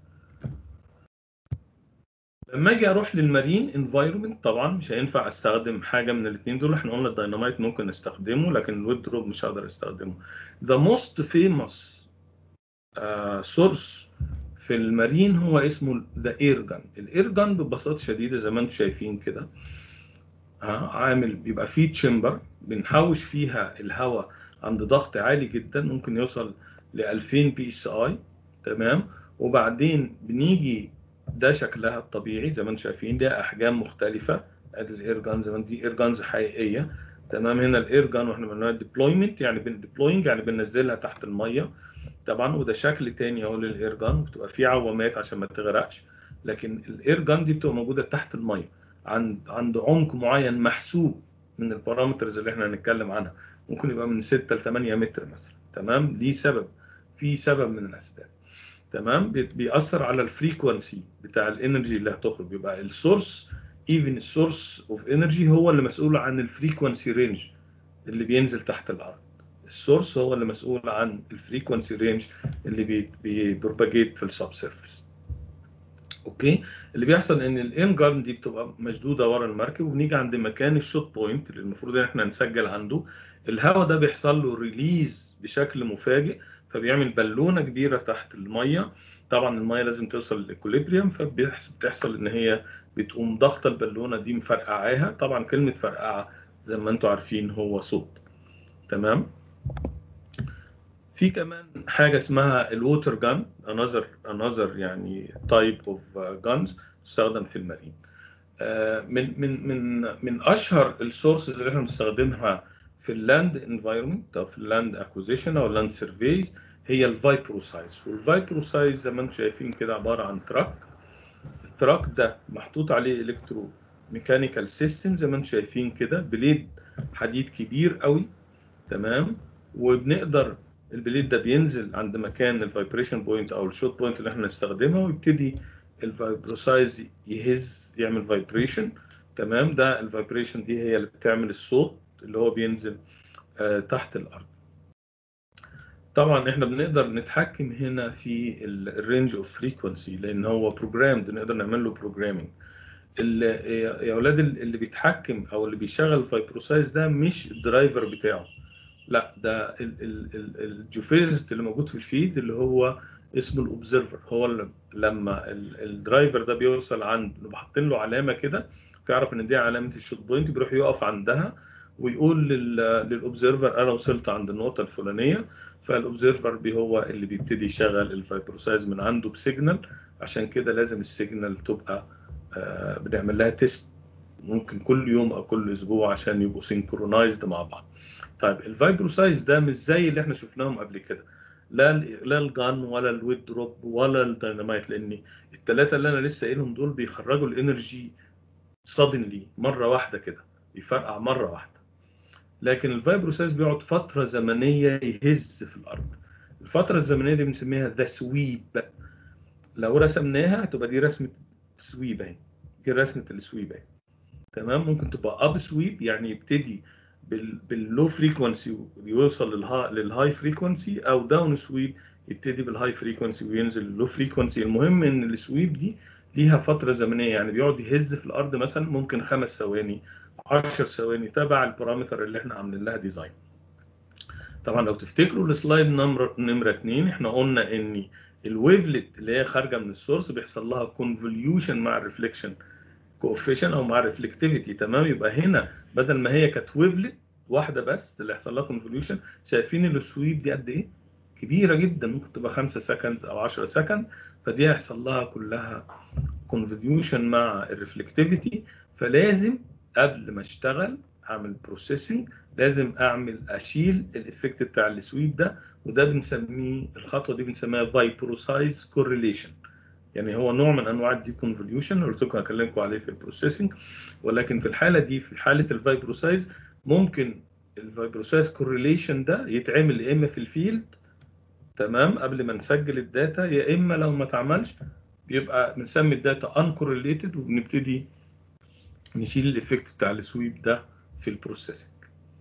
لما اجي اروح للمارين انفايرمنت طبعا مش هينفع استخدم حاجه من الاثنين دول احنا قلنا الديناميت ممكن استخدمه لكن الويد دروب مش هقدر استخدمه the most famous سورس uh, في المارين هو اسمه ذا ايرجان الايرجان ببساطه شديده زي ما انتم شايفين كده عامل بيبقى فيه تشمبر بنحوش فيها الهواء عند ضغط عالي جدا ممكن يوصل ل 2000 بي اس اي تمام وبعدين بنيجي ده شكلها الطبيعي زي ما انتم شايفين ليها احجام مختلفه ادي الاير جان زي ما دي اير جانز حقيقيه تمام هنا الاير جان واحنا بنعمل ديبلويمنت يعني بن ديبلوينج يعني بننزلها تحت الميه طبعا وده شكل تاني اهو للاير جان بتبقى فيه عوامات عشان ما تغرقش لكن الاير جان دي بتبقى موجوده تحت الميه عند عند عمق معين محسوب من البارامترز اللي احنا هنتكلم عنها ممكن يبقى من 6 ل 8 متر مثلا تمام ليه سبب في سبب من الاسباب تمام بيأثر على الفريكونسي بتاع الانرجي اللي هتخرج يبقى السورس ايفن السورس اوف انرجي هو اللي مسؤول عن الفريكونسي رينج اللي بينزل تحت الارض السورس هو اللي مسؤول عن الفريكونسي رينج اللي بيبروباجيت في السب سيرفيس اوكي اللي بيحصل ان الان جارن دي بتبقى مشدوده ورا المركب وبنيجي عند مكان الشوت بوينت اللي المفروض ان احنا نسجل عنده الهواء ده بيحصل له ريليز بشكل مفاجئ فبيعمل بالونه كبيره تحت الميه طبعا الميه لازم توصل للاكوليبريم فبتحصل ان هي بتقوم ضغطه البالونه دي مفرقعاها طبعا كلمه فرقعه زي ما انتم عارفين هو صوت تمام في كمان حاجه اسمها الووتر جان انذر انذر يعني تايب اوف جانز تستخدم في المارين من من من من اشهر السورسز اللي احنا بنستخدمها في اللاند انفايرمنت او في اللاند اكوزيشن او اللاند سيرفيز هي الفايبروسايز والفايبروسايز زي ما انتم شايفين كده عباره عن تراك التراك ده محطوط عليه الكترو ميكانيكال سيستم زي ما انتم شايفين كده بليد حديد كبير قوي تمام وبنقدر البليد ده بينزل عند مكان الفايبريشن بوينت او الشوت بوينت اللي احنا نستخدمها ويبتدي الفايبروسايز يهز يعمل فايبريشن تمام ده الفايبريشن دي هي اللي بتعمل الصوت اللي هو بينزل آه تحت الارض طبعا احنا بنقدر نتحكم هنا في الرينج اوف فريكونسي لان هو بروجرامد نقدر نعمل له بروجرامينج يا اولاد اللي بيتحكم او اللي بيشغل الفايبروسايز ده مش الدرايفر بتاعه لا ده الجوفيزت اللي موجود في الفيد اللي هو اسمه الاوبزرفر هو اللي لما الدرايفر ده بيوصل عند حاطين له علامه كده فيعرف ان دي علامه الشوت بوينت بيروح يقف عندها ويقول للاوبزرفر انا وصلت عند النقطه الفلانيه فالاوبزرفر هو اللي بيبتدي يشغل الفايبروسايز من عنده بسيجنال عشان كده لازم السيجنال تبقى آه بنعمل لها تيست ممكن كل يوم او كل اسبوع عشان يبقوا سينكرونايزد مع بعض طيب الفايبروسايز ده مش زي اللي احنا شفناهم قبل كده لا لا الجان ولا الويد دروب ولا الديناميت لان الثلاثه اللي انا لسه قايلهم دول بيخرجوا الانرجي سادنلي مره واحده كده بيفرقع مره واحده لكن الفايبروسايز بيقعد فتره زمنيه يهز في الارض الفتره الزمنيه دي بنسميها ذا سويب لو رسمناها هتبقى دي رسمه سويب اهي دي رسمه السويب اهي تمام ممكن تبقى اب سويب يعني يبتدي باللو فريكونسي ويوصل للهاي للهاي فريكونسي او داون سويب يبتدي بالهاي فريكونسي وينزل للو فريكونسي المهم ان السويب دي ليها فتره زمنيه يعني بيقعد يهز في الارض مثلا ممكن خمس ثواني 10 ثواني تبع البارامتر اللي احنا عاملين لها ديزاين طبعا لو تفتكروا السلايد نمره نمره 2 احنا قلنا ان الويفلت اللي هي خارجه من السورس بيحصل لها كونفوليوشن مع الريفليكشن كوفيشن او مع الريفلكتيفيتي تمام يبقى هنا بدل ما هي كانت ويفلت واحده بس اللي يحصل لها كونفوليوشن شايفين السويب دي قد ايه؟ كبيره جدا ممكن تبقى 5 سكند او 10 سكند فدي هيحصل لها كلها كونفوليوشن مع الريفلكتيفيتي فلازم قبل ما اشتغل اعمل بروسيسنج لازم اعمل اشيل الايفكت بتاع السويب ده وده بنسميه الخطوه دي بنسميها فايبروسايز كورليشن يعني هو نوع من انواع الدي كونفوليوشن اللي قلت لكم هكلمكم عليه في البروسيسنج ولكن في الحاله دي في حاله الفايبروسايز ممكن الفايبروسايز كورليشن ده يتعمل يا اما في الفيلد تمام قبل ما نسجل الداتا يا اما لو ما اتعملش بيبقى بنسمي الداتا انكورليتد وبنبتدي نشيل الايفكت بتاع السويب ده في البروسيسنج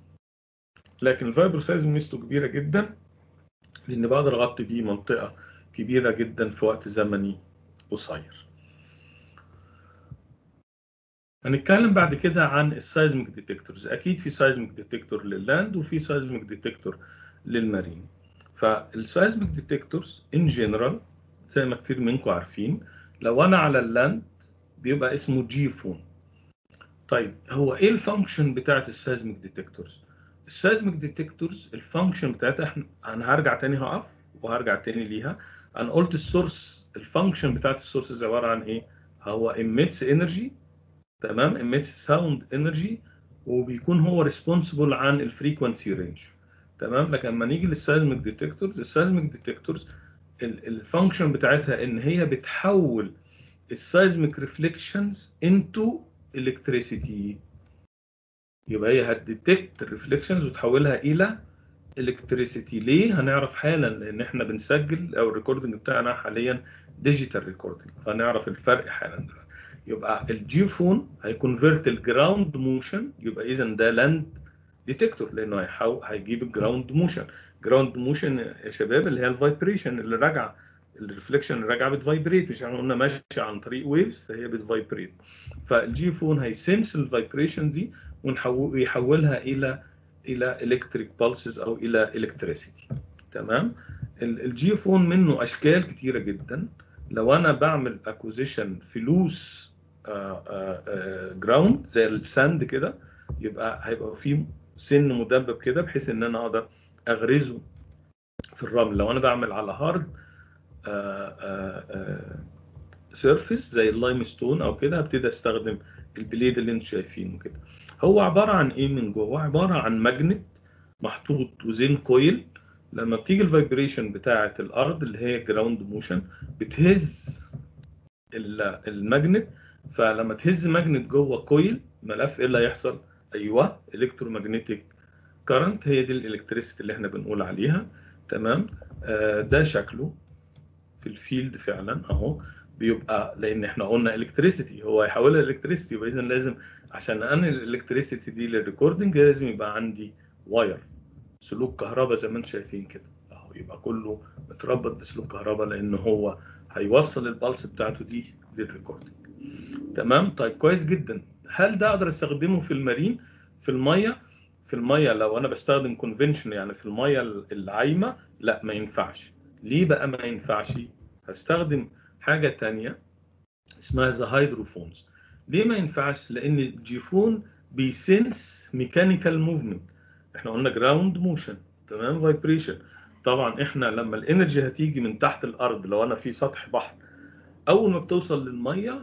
لكن الفايبروسايز ميزته كبيره جدا لان بقدر اغطي بيه منطقه كبيره جدا في وقت زمني قصير هنتكلم بعد كده عن السايزميك ديتكتورز اكيد في سايزميك ديتكتور لللاند وفي سايزميك ديتكتور للمارين فالسايزميك ديتكتورز ان جنرال زي ما كتير منكم عارفين لو انا على اللاند بيبقى اسمه جي فون طيب هو ايه الفانكشن بتاعت السيزميك ديتكتورز السيزميك ديتكتورز الفانكشن بتاعتها احنا انا هرجع تاني هقف وهرجع تاني ليها انا قلت السورس الفانكشن بتاعت السورسز عباره عن ايه هو emits انرجي تمام emits ساوند انرجي وبيكون هو ريسبونسبل عن الفريكونسي رينج تمام لكن لما نيجي للسيزميك ديتكتورز السيزميك ديتكتورز الفانكشن بتاعتها ان هي بتحول السيزميك ريفليكشنز انتو الكتريسيتي يبقى هي هتديتكت الريفليكشنز وتحولها الى الكتريسيتي ليه هنعرف حالا لان احنا بنسجل او الريكوردنج بتاعنا حاليا ديجيتال ريكوردنج فهنعرف الفرق حالا دلوقتي يبقى الجيوفون هيكونفيرت الجراوند موشن يبقى اذا ده لاند ديتكتور لانه هيحاول هيجيب الجراوند موشن جراوند موشن يا شباب اللي هي الفايبريشن اللي راجعه الريفليكشن اللي راجعه بتفايبريت مش احنا قلنا ماشيه عن طريق ويفز فهي بتفايبريت فالجي فون هيسنس الفايبريشن دي ويحولها الى الى الكتريك بالسز او الى الكتريسيتي تمام الجي فون منه اشكال كتيره جدا لو انا بعمل اكوزيشن فلوس جراوند زي الساند كده يبقى هيبقى فيه سن مدبب كده بحيث ان انا اقدر اغرزه في الرمل لو انا بعمل على هارد سيرفيس زي اللايم ستون او كده هبتدي استخدم البليد اللي انتم شايفينه كده هو عباره عن ايه من جوه هو عباره عن ماجنت محطوط وزين كويل لما بتيجي الفايبريشن بتاعه الارض اللي هي جراوند موشن بتهز الماجنت فلما تهز ماجنت جوه كويل ملف ايه اللي هيحصل ايوه الكترومagnetic كارنت هي دي الالكتريسيتي اللي احنا بنقول عليها تمام آه ده شكله في الفيلد فعلا اهو بيبقى لان احنا قلنا الكتريسيتي هو هيحولها الكتريسيتي يبقى اذا لازم عشان انقل الالكتريسيتي دي للريكوردنج لازم يبقى عندي واير سلوك كهرباء زي ما انتم شايفين كده اهو يبقى كله متربط بسلوك كهرباء لان هو هيوصل البلس بتاعته دي للريكوردنج تمام طيب كويس جدا هل ده اقدر استخدمه في المارين في الميه في الميه لو انا بستخدم كونفنشن يعني في الميه العايمه لا ما ينفعش ليه بقى ما ينفعش هستخدم حاجه تانية اسمها ذا هيدروفونز ليه ما ينفعش لان الجيفون بيسنس ميكانيكال موفمنت احنا قلنا جراوند موشن تمام فايبريشن طبعا احنا لما الانرجي هتيجي من تحت الارض لو انا في سطح بحر اول ما بتوصل للميه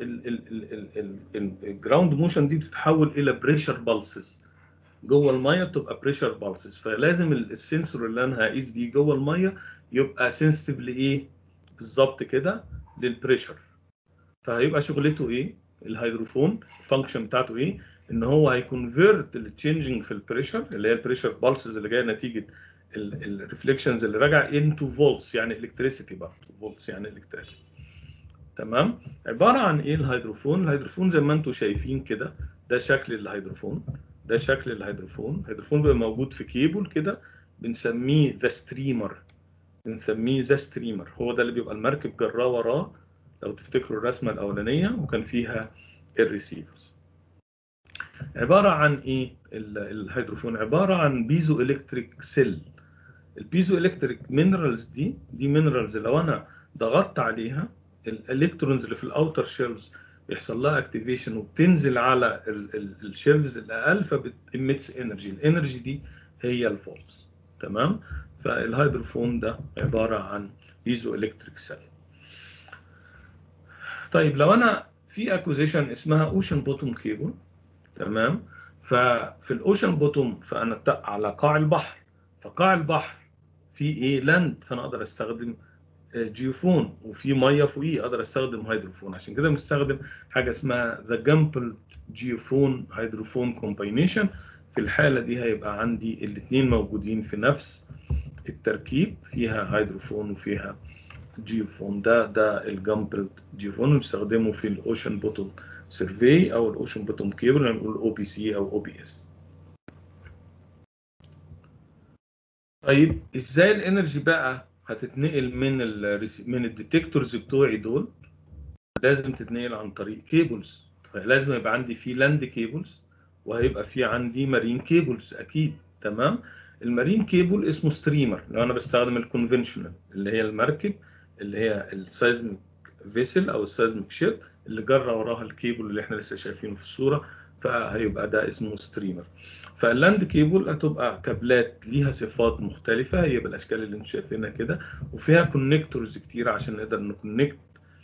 الجراوند موشن دي بتتحول الى بريشر بالسز جوه الميه بتبقى بريشر بالسز فلازم السنسور اللي انا هقيس بيه جوه الميه يبقى سنسيتيف لايه بالظبط كده للبريشر فهيبقى شغلته ايه الهيدروفون الفانكشن بتاعته ايه ان هو هيكونفيرت التشينجنج في البريشر اللي هي البريشر بالسز اللي جايه نتيجه الريفليكشنز اللي راجعه انتو فولتس يعني الكتريسيتي برضه فولتس يعني الكتريسيتي تمام عباره عن ايه الهيدروفون الهيدروفون زي ما انتم شايفين كده ده شكل الهيدروفون ده شكل الهيدروفون الهيدروفون بيبقى موجود في كيبل كده بنسميه ذا ستريمر بنسميه ذا ستريمر هو ده اللي بيبقى المركب جراه وراه لو تفتكروا الرسمه الاولانيه وكان فيها الريسيفرز عباره عن ايه الهيدروفون عباره عن بيزو الكتريك سيل البيزو الكتريك مينرالز دي دي مينرالز لو انا ضغطت عليها الالكترونز اللي في الاوتر شيلفز بيحصل لها اكتيفيشن وبتنزل على الشيلفز الاقل فبتميتس انرجي الانرجي دي هي الفولتس تمام فالهيدروفون ده عباره عن بيزو الكتريك سيل طيب لو انا في اكوزيشن اسمها اوشن بوتوم كيبل تمام ففي الاوشن بوتوم فانا على قاع البحر فقاع البحر في ايه لاند فانا اقدر استخدم جيوفون وفي ميه فوقيه اقدر استخدم هيدروفون عشان كده بنستخدم حاجه اسمها ذا جامبل جيوفون هيدروفون كومباينيشن في الحاله دي هيبقى عندي الاثنين موجودين في نفس التركيب فيها هيدروفون وفيها جيوفون ده ده الجامبل جيوفون بنستخدمه في الاوشن بوتوم سيرفي او الاوشن بوتوم كيبل هنقول او بي سي او او بي اس طيب ازاي الانرجي بقى هتتنقل من ال من الديتكتورز بتوعي دول لازم تتنقل عن طريق كيبلز فلازم يبقى عندي في لاند كيبلز وهيبقى في عندي مارين كيبلز اكيد تمام المارين كيبل اسمه ستريمر لو انا بستخدم الكونفنشنال اللي هي المركب اللي هي السايزميك فيسل او السايزميك شيب اللي جرى وراها الكيبل اللي احنا لسه شايفينه في الصوره فهيبقى ده اسمه ستريمر فاللاند كيبل هتبقى كابلات ليها صفات مختلفة هي بالأشكال اللي انتم شايفينها كده وفيها كونكتورز كتير عشان نقدر نكونكت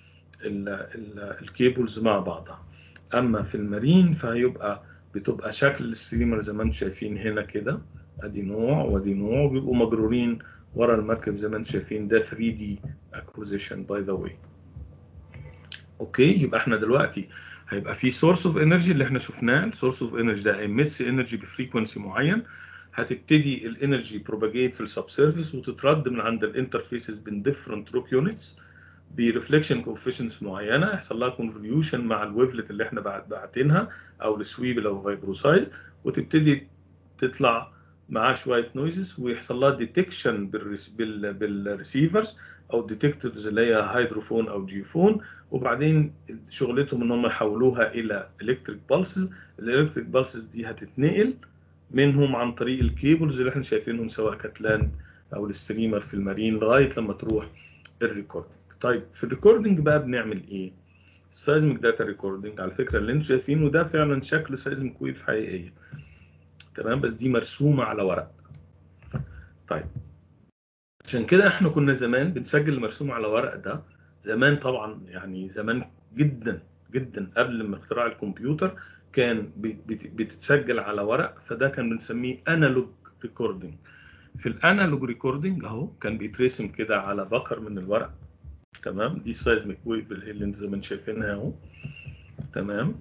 الكيبلز مع بعضها أما في المارين فهيبقى بتبقى شكل الستريمر زي ما انتم شايفين هنا كده ادي نوع وادي نوع وبيبقوا مجرورين ورا المركب زي ما انتم شايفين ده 3 دي اكوزيشن باي ذا واي اوكي يبقى احنا دلوقتي هيبقى في سورس اوف انرجي اللي احنا شفناه السورس اوف انرجي ده emits انرجي بفريكونسي معين هتبتدي الانرجي بروباجيت في السب سيرفيس وتترد من عند الانترفيسز بين ديفرنت روك يونتس بريفليكشن كوفيشنتس معينه يحصل لها كونفوليوشن مع الويفلت اللي احنا باعتينها او السويبل او فايبروسايز وتبتدي تطلع معاه شويه نويزز ويحصل لها ديتكشن بالريسيفرز او ديتكتورز اللي هي هيدروفون او جيفون وبعدين شغلتهم ان هم يحولوها الى الكتريك بالسز الالكتريك بالسز دي هتتنقل منهم عن طريق الكيبلز اللي احنا شايفينهم سواء كاتلاند او الستريمر في المارين لغايه لما تروح الريكوردنج طيب في الريكوردنج بقى بنعمل ايه السايزميك داتا ريكوردنج على فكره اللي انتم شايفينه ده فعلا شكل سايزميك ويف حقيقيه تمام بس دي مرسومه على ورق طيب عشان كده احنا كنا زمان بنسجل المرسوم على ورق ده زمان طبعا يعني زمان جدا جدا قبل ما اختراع الكمبيوتر كان بتتسجل على ورق فده كان بنسميه انالوج ريكوردنج في الانالوج ريكوردنج اهو كان بيترسم كده على بكر من الورق تمام دي السايزميك ويف اللي انتم زي ما انتم شايفينها اهو تمام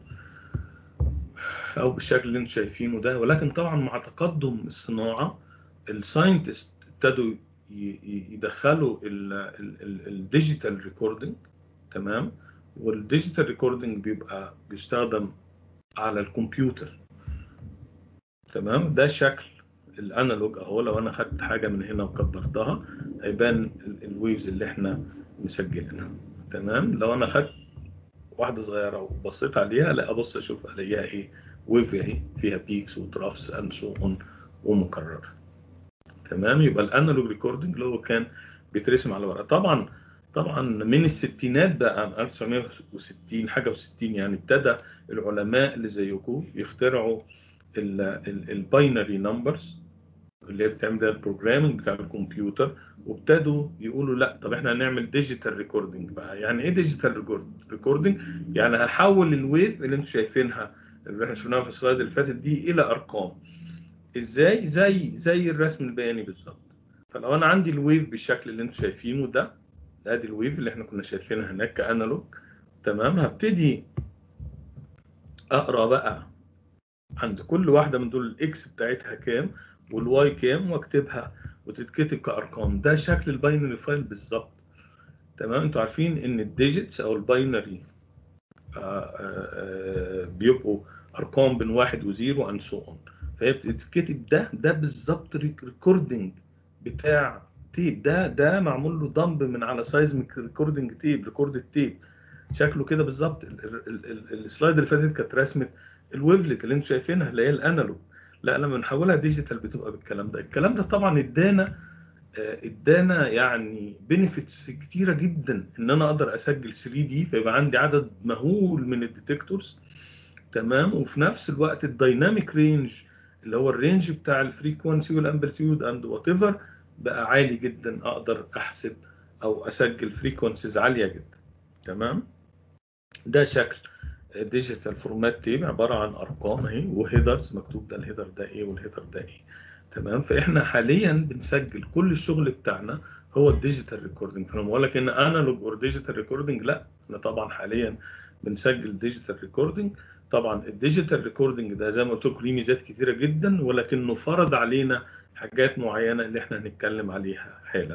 او بالشكل اللي انتم شايفينه ده ولكن طبعا مع تقدم الصناعه الساينتست ابتدوا يدخلوا الديجيتال ريكوردنج تمام والديجيتال ريكوردنج بيبقى بيستخدم على الكمبيوتر تمام ده شكل الانالوج اهو لو انا خدت حاجه من هنا وكبرتها هيبان الويفز اللي احنا مسجلينها تمام لو انا خدت واحده صغيره وبصيت عليها لا ابص اشوف الاقيها ايه ويف اهي فيها بيكس وترافس اند سو اون ومكرره تمام يبقى الانالوج ريكوردنج اللي هو كان بيترسم على ورقه طبعا طبعا من الستينات بقى 1960 حاجه و60 يعني ابتدى العلماء اللي زيكم يخترعوا الباينري نمبرز اللي هي بتعمل ده البروجرامنج بتاع الكمبيوتر وابتدوا يقولوا لا طب احنا هنعمل ديجيتال ريكوردنج بقى يعني ايه ديجيتال ريكوردنج يعني هحول الويف اللي انتم شايفينها اللي احنا شفناها في السلايد اللي فاتت دي الى ارقام ازاي زي زي الرسم البياني بالظبط فلو انا عندي الويف بالشكل اللي انتم شايفينه ده ادي الويف اللي احنا كنا شايفينها هناك كانالوج تمام هبتدي اقرا بقى عند كل واحده من دول الاكس بتاعتها كام والواي كام واكتبها وتتكتب كارقام ده شكل الباينري فايل بالظبط تمام انتوا عارفين ان الديجيتس او الباينري بيبقوا ارقام بين واحد وزيرو اند سو اون فهي بتتكتب ده ده بالظبط ريكوردنج بتاع تيب ده ده معمول له دمب من على سايزميك ريكوردنج تيب ريكورد تيب شكله كده بالظبط السلايد اللي فاتت كانت رسمه الويفلت اللي انتم شايفينها اللي هي الانالوج لا لما نحولها ديجيتال بتبقى بالكلام ده الكلام ده طبعا ادانا ادانا يعني بنفيتس كتيره جدا ان انا اقدر اسجل 3 دي فيبقى عندي عدد مهول من الديتكتورز تمام وفي نفس الوقت الدايناميك رينج اللي هو الرينج بتاع الفريكونسي والامبليتيود اند وات ايفر بقى عالي جدا اقدر احسب او اسجل فريكونسيز عاليه جدا تمام ده شكل ديجيتال فورمات تيب عباره عن ارقام اهي وهيدرز مكتوب ده الهيدر ده ايه والهيدر ده ايه تمام فاحنا حاليا بنسجل كل الشغل بتاعنا هو الديجيتال ريكوردنج فانا بقول لك ان انالوج اور ديجيتال ريكوردنج لا احنا طبعا حاليا بنسجل ديجيتال ريكوردنج طبعا الديجيتال ريكوردنج ده زي ما قلت لكم ليه ميزات كتيره جدا ولكنه فرض علينا حاجات معينه اللي احنا هنتكلم عليها حالا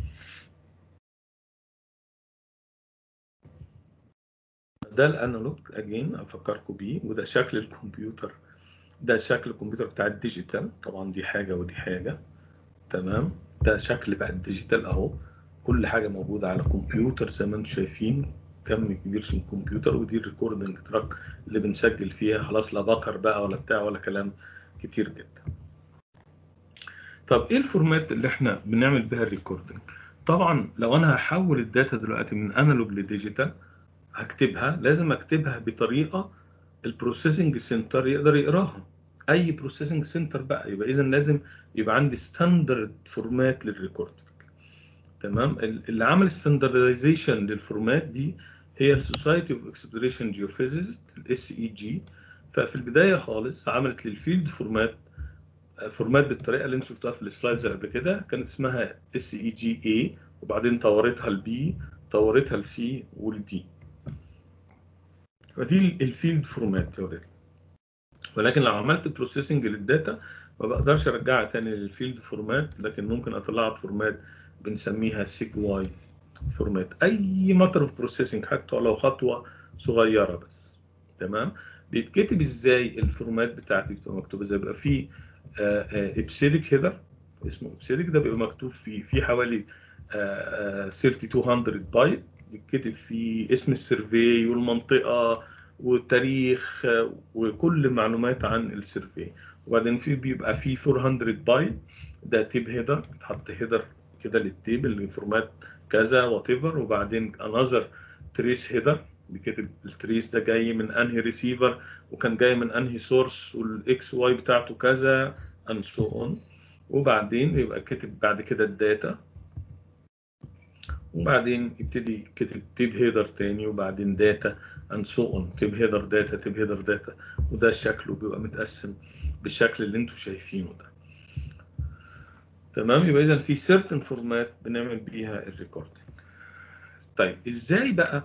ده الانالوج اجين افكركم بيه وده شكل الكمبيوتر ده شكل الكمبيوتر بتاع الديجيتال طبعا دي حاجه ودي حاجه تمام ده شكل بقى الديجيتال اهو كل حاجه موجوده على كمبيوتر زي ما انتم شايفين كم كبير في الكمبيوتر ودي الريكوردنج تراك اللي بنسجل فيها خلاص لا بكر بقى ولا بتاع ولا كلام كتير جدا طب ايه الفورمات اللي احنا بنعمل بيها الريكوردنج طبعا لو انا هحول الداتا دلوقتي من انالوج لديجيتال هكتبها لازم اكتبها بطريقه البروسيسنج سنتر يقدر يقراها اي بروسيسنج سنتر بقى يبقى اذا لازم يبقى عندي ستاندرد فورمات للريكوردنج تمام اللي عمل ستاندردايزيشن للفورمات دي هي السوسايتي اوف اكسبلوريشن جيوفيزيست الاس اي جي ففي البدايه خالص عملت للفيلد فورمات فورمات بالطريقه اللي انت شفتها في السلايدز قبل كده كانت اسمها اس اي جي اي وبعدين طورتها لبي طورتها لسي والدي فدي الفيلد فورمات يا ولاد ولكن لو عملت بروسيسنج للداتا ما بقدرش ارجعها تاني للفيلد فورمات لكن ممكن اطلعها بفورمات بنسميها سيج واي فورمات اي ماتر اوف بروسيسنج حتى لو خطوه صغيره بس تمام بيتكتب ازاي الفورمات بتاعتي بتبقى مكتوبه ازاي بيبقى في ابسيدك هيدر اسمه ابسيدك ده بيبقى مكتوب فيه في حوالي 3200 بايت بيتكتب فيه اسم السيرفي والمنطقه والتاريخ وكل معلومات عن السيرفي وبعدين في بيبقى فيه 400 بايت ده تيب هيدر بتحط هيدر كده للتيب الفورمات كذا وات ايفر وبعدين انذر تريس هيدر بيكتب التريس ده جاي من انهي ريسيفر وكان جاي من انهي سورس والاكس واي بتاعته كذا اند سو اون وبعدين بيبقى كاتب بعد كده الداتا وبعدين يبتدي كتب تيب هيدر تاني وبعدين داتا اند سو اون تيب هيدر داتا تيب هيدر داتا وده شكله بيبقى متقسم بالشكل اللي انتوا شايفينه ده تمام يبقى اذا في سيرتن فورمات بنعمل بيها الريكوردنج طيب ازاي بقى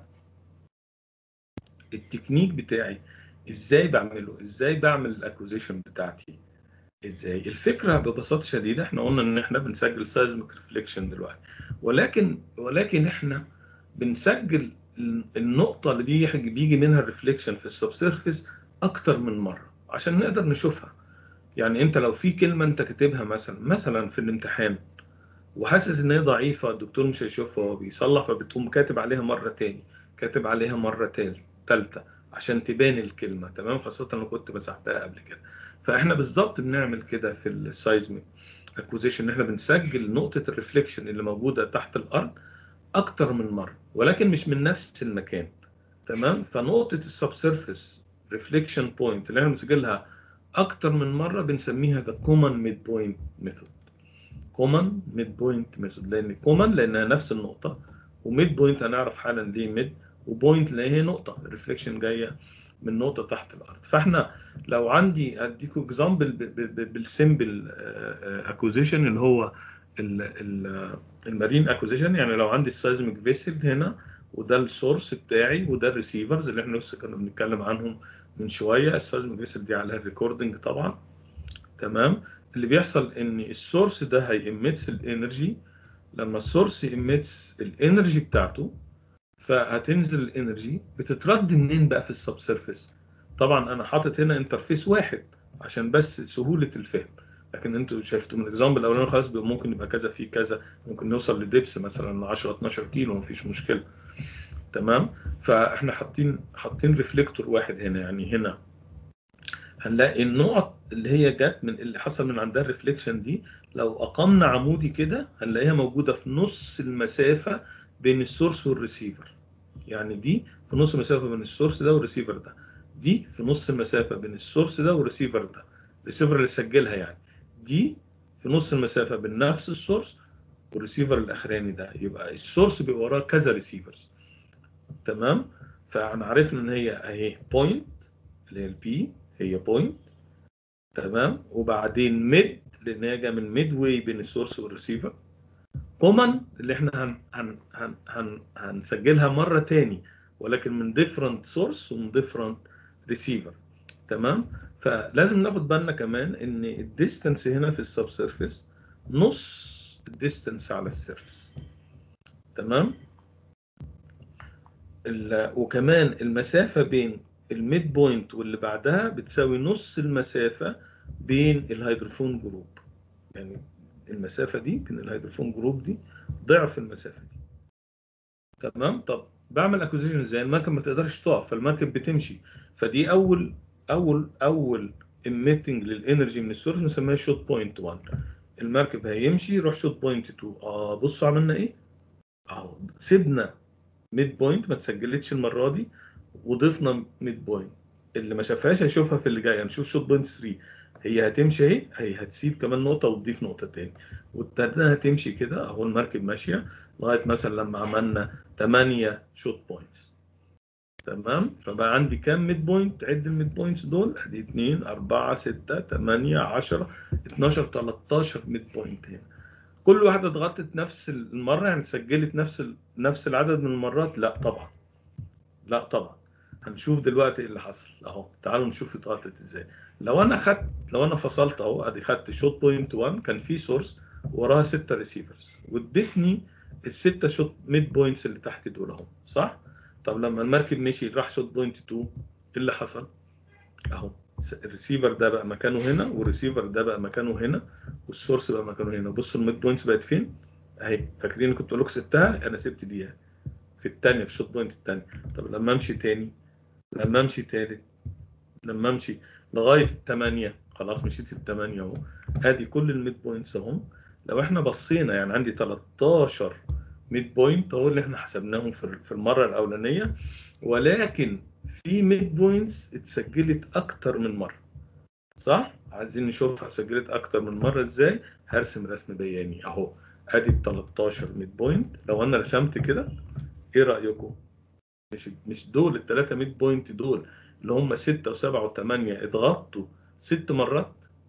التكنيك بتاعي ازاي بعمله ازاي بعمل الاكوزيشن بتاعتي ازاي الفكره ببساطه شديده احنا قلنا ان احنا بنسجل سايزمك ريفليكشن دلوقتي ولكن ولكن احنا بنسجل النقطه اللي بيجي بيجي منها الريفليكشن في السبسيرفيس اكتر من مره عشان نقدر نشوفها يعني انت لو في كلمه انت كاتبها مثلا مثلا في الامتحان وحاسس ان هي ضعيفه الدكتور مش هيشوفها وهو بيصلح فبتقوم كاتب عليها مره تاني كاتب عليها مره تالت ثالثه عشان تبان الكلمه تمام خاصه لو كنت مسحتها قبل كده فاحنا بالظبط بنعمل كده في السايزميك اكوزيشن ان احنا بنسجل نقطه الريفليكشن اللي موجوده تحت الارض اكتر من مره ولكن مش من نفس المكان تمام فنقطه السبسيرفيس ريفليكشن بوينت اللي احنا بنسجلها اكتر من مره بنسميها ذا كومن ميد بوينت ميثود كومن ميد بوينت ميثود لان كومن لانها نفس النقطه وميد بوينت هنعرف حالا ليه ميد وبوينت اللي هي نقطه الريفليكشن جايه من نقطه تحت الارض فاحنا لو عندي اديكم اكزامبل بالسمبل اكوزيشن اللي هو المارين اكوزيشن يعني لو عندي السايزميك فيسل هنا وده السورس بتاعي وده الريسيفرز اللي احنا لسه كنا بنتكلم عنهم من شويه السايزميك فيسل دي عليها الريكوردنج طبعا تمام اللي بيحصل ان السورس ده هيميتس الانرجي لما السورس يميتس الانرجي بتاعته فهتنزل الانرجي بتترد منين بقى في السب سيرفيس طبعا انا حاطط هنا انترفيس واحد عشان بس سهوله الفهم لكن انتوا شايفتوا من الاكزامبل الاولاني خلاص ممكن يبقى كذا في كذا ممكن نوصل لدبس مثلا 10 12 كيلو مفيش مشكله تمام فاحنا حاطين حاطين ريفليكتور واحد هنا يعني هنا هنلاقي النقط اللي هي جت من اللي حصل من عندها الريفليكشن دي لو اقمنا عمودي كده هنلاقيها موجوده في نص المسافه بين السورس والريسيفر يعني دي في نص المسافه بين السورس ده والريسيفر ده دي في نص المسافه بين السورس ده والريسيفر ده الريسيفر اللي سجلها يعني دي في نص المسافه بين نفس السورس والريسيفر الاخراني ده يبقى السورس بيبقى وراه كذا ريسيفرز تمام فاحنا عرفنا ان هي اهي بوينت اللي هي البي هي بوينت تمام وبعدين ميد لان هي جايه من ميد واي بين السورس والريسيفر كومن اللي احنا هن هن هن هن هنسجلها مره تاني ولكن من ديفرنت سورس ومن ديفرنت ريسيفر تمام فلازم ناخد بالنا كمان ان الديستانس هنا في السب سيرفيس نص الديستانس على السيرفيس تمام وكمان المسافه بين الميد بوينت واللي بعدها بتساوي نص المسافه بين الهيدروفون جروب يعني المسافه دي بين الهيدروفون جروب دي ضعف المسافه دي تمام طب بعمل اكوزيشن ازاي المركب ما تقدرش تقف فالمركب بتمشي فدي اول اول اول ايميتنج للانرجي من السورس بنسميها شوت بوينت 1 المركب هيمشي يروح شوت بوينت 2 اه بصوا عملنا ايه اهو سيبنا ميد بوينت ما اتسجلتش المره دي وضفنا ميد بوينت اللي ما شافهاش هيشوفها في اللي جاي هنشوف شوت بوينت 3 هي هتمشي اهي هي هتسيب كمان نقطه وتضيف نقطه تاني والتانية هتمشي كده اهو المركب ماشيه لغايه مثلا لما عملنا 8 شوت بوينتس تمام فبقى عندي كام ميد بوينت عد الميد بوينتس دول ادي 2 4 6 8 10 12 13 ميد بوينت هنا كل واحده اتغطت نفس المره يعني سجلت نفس نفس العدد من المرات لا طبعا لا طبعا هنشوف دلوقتي ايه اللي حصل اهو تعالوا نشوف اتغطت ازاي لو انا خدت لو انا فصلت اهو ادي خدت شوت بوينت 1 كان في سورس وراها 6 ريسيفرز وادتني الستة شوت ميد بوينتس اللي تحت دول اهو صح طب لما المركب مشي راح شوت بوينت 2 ايه اللي حصل اهو الريسيفر ده بقى مكانه هنا والريسيفر ده بقى مكانه هنا والسورس بقى مكانه هنا بصوا الميد بوينتس بقت فين اهي فاكرين كنت بقول لكم سبتها انا سبت دي في الثانيه في الشوت بوينت الثانيه طب لما امشي تاني لما امشي تالت لما امشي لغايه الثمانيه خلاص مشيت الثمانيه اهو ادي كل الميد بوينتس اهو لو احنا بصينا يعني عندي 13 ميد بوينت اهو اللي احنا حسبناهم في المره الاولانيه ولكن في ميد بوينتس اتسجلت اكتر من مره صح عايزين نشوفها اتسجلت اكتر من مره ازاي هرسم رسم بياني اهو ادي ال 13 ميد بوينت لو انا رسمت كده ايه رايكم مش مش دول الثلاثه ميد بوينت دول اللي هم 6 و7 و8 اتغطوا ست مرات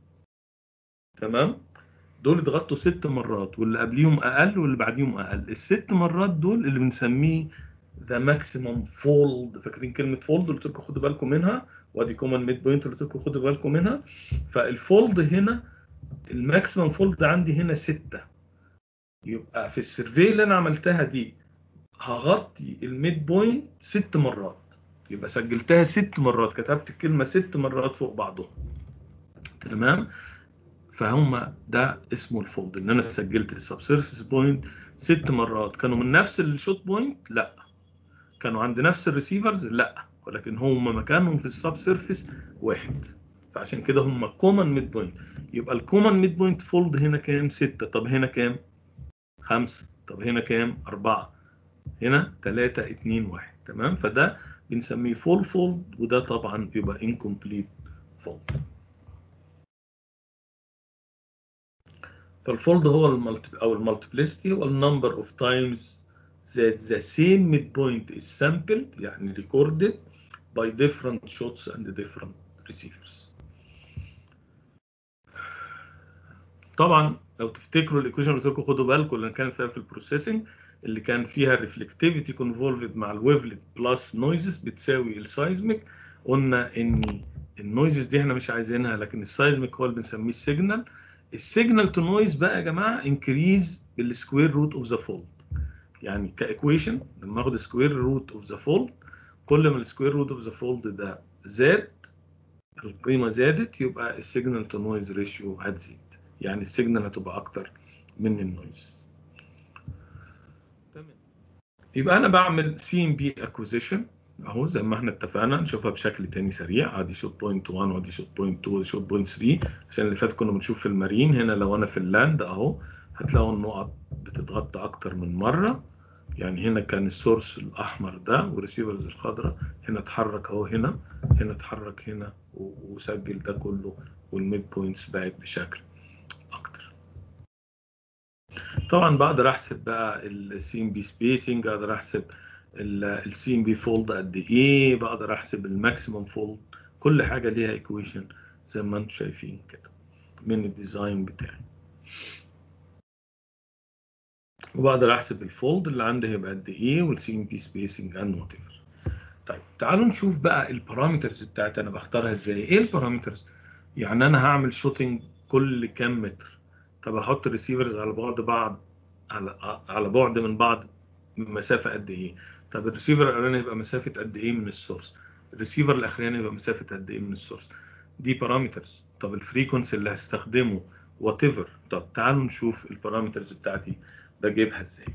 تمام دول اتغطوا ست مرات واللي قبليهم اقل واللي بعديهم اقل الست مرات دول اللي بنسميه ذا ماكسيمم فولد فاكرين كلمه فولد قلت لكم خدوا بالكم منها وادي كومن ميد بوينت قلت لكم خدوا بالكم منها فالفولد هنا الماكسيمم فولد عندي هنا ستة يبقى في السيرفي اللي انا عملتها دي هغطي الميد بوينت ست مرات يبقى سجلتها ست مرات كتبت الكلمه ست مرات فوق بعضهم تمام فهم ده اسمه الفولد ان انا سجلت السب سيرفيس بوينت ست مرات كانوا من نفس الشوت بوينت لا كانوا عند نفس الريسيفرز لا ولكن هم مكانهم في السب سيرفيس واحد فعشان كده هم كومن ميد بوينت يبقى الكومن ميد بوينت فولد هنا كام 6 طب هنا كام 5 طب هنا كام 4 هنا 3 2 1 تمام فده بنسميه فول فولد وده طبعا بيبقى incomplete فولد فالفولد هو المالتي او المالتيبليسيتي هو النمبر اوف تايمز that the same midpoint is sampled يعني recorded by different shots and different receivers. طبعا لو تفتكروا الايكويشن اللي قلت لكم خدوا بالكم اللي كان فيها في البروسيسنج اللي كان فيها الريفلكتيفيتي كونفولفد مع الويفلت بلس نويزز بتساوي السايزميك قلنا ان النويزز دي احنا مش عايزينها لكن السايزميك هو اللي بنسميه السيجنال السيجنال تو نويز بقى يا جماعه انكريز بالسكوير روت اوف ذا فولد يعني كايكويشن لما اخد سكوير روت اوف ذا فولد كل ما السكوير روت اوف ذا فولد ده زاد القيمه زادت يبقى السيجنال تو نويز ريشيو هتزيد يعني السيجنال هتبقى اكتر من النويز تمام يبقى انا بعمل سي ام بي اكوزيشن اهو زي ما احنا اتفقنا نشوفها بشكل تاني سريع ادي شوت بوينت 1 وادي شوت بوينت 2 وادي شوت بوينت 3 عشان اللي فات كنا بنشوف في المارين هنا لو انا في اللاند اهو هتلاقوا النقط بتتغطى اكتر من مره يعني هنا كان السورس الاحمر ده والريسيفرز الخضراء هنا اتحرك اهو هنا هنا اتحرك هنا وسجل ده كله والميد بوينتس بقت بشكل اكتر طبعا بقدر احسب بقى السي ام بي سبيسنج اقدر احسب السي ام بي فولد قد ايه بقدر احسب الماكسيمم فولد كل حاجه ليها ايكويشن زي ما انتم شايفين كده من الديزاين بتاعي وبقدر احسب الفولد اللي عندي هيبقى قد ايه والسي ام بي سبيسنج اند وات ايفر طيب تعالوا نشوف بقى البارامترز بتاعتي انا بختارها ازاي ايه البارامترز يعني انا هعمل شوتنج كل كام متر طب احط الريسيفرز على بعد بعض على على بعد من بعض مسافه قد ايه طب الريسيفر الاولاني يبقى مسافه قد ايه من السورس الريسيفر الاخراني يبقى مسافه قد ايه من السورس دي بارامترز طب الفريكونسي اللي هستخدمه وات ايفر طب تعالوا نشوف البارامترز بتاعتي بجيبها ازاي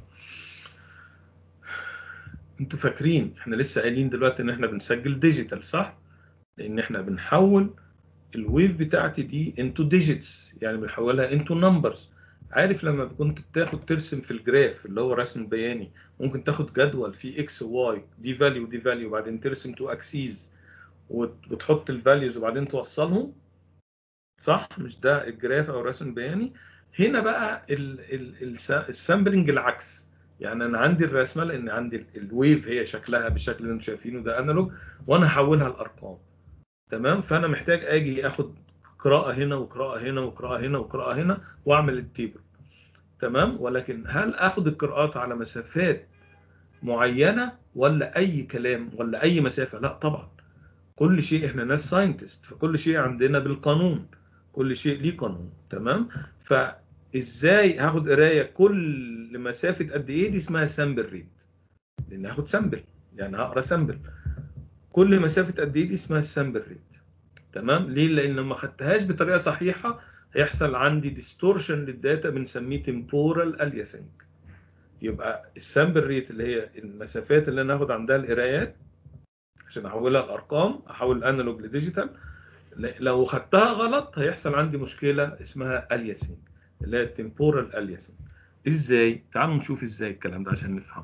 انتوا فاكرين احنا لسه قايلين دلوقتي ان احنا بنسجل ديجيتال صح لان احنا بنحول الويف بتاعتي دي انتو ديجيتس يعني بنحولها انتو نمبرز عارف لما كنت بتاخد ترسم في الجراف اللي هو رسم بياني ممكن تاخد جدول فيه اكس وواي دي فاليو دي فاليو وبعدين ترسم تو اكسيز وت- وتحط الفاليوز وبعدين توصلهم صح مش ده الجراف او الرسم البياني هنا بقى ال- ال- الس- السامبلنج العكس يعني انا عندي الرسمه لان عندي ال- الويف هي شكلها بالشكل اللي انتم شايفينه ده انالوج وانا هحولها لارقام تمام فانا محتاج اجي اخد قراءه هنا وقراءه هنا وقراءه هنا وقراءه هنا واعمل التيبل تمام ولكن هل اخد القراءات على مسافات معينه ولا اي كلام ولا اي مسافه لا طبعا كل شيء احنا ناس ساينتست فكل شيء عندنا بالقانون كل شيء ليه قانون تمام فازاي هاخد قرايه كل مسافه قد ايه دي اسمها سامبل ريت لان هاخد سامبل يعني هقرا سامبل كل مسافه قد ايه دي اسمها السامبل ريت تمام ليه لان لما خدتهاش بطريقه صحيحه هيحصل عندي ديستورشن للداتا بنسميه temporal aliasing يبقى السامبل ريت اللي هي المسافات اللي انا هاخد عندها القرايات عشان احولها لارقام احول الانالوج لديجيتال ل- لو خدتها غلط هيحصل عندي مشكله اسمها الياسنج اللي هي التمبورال الياسنج ازاي تعالوا نشوف ازاي الكلام ده عشان نفهمه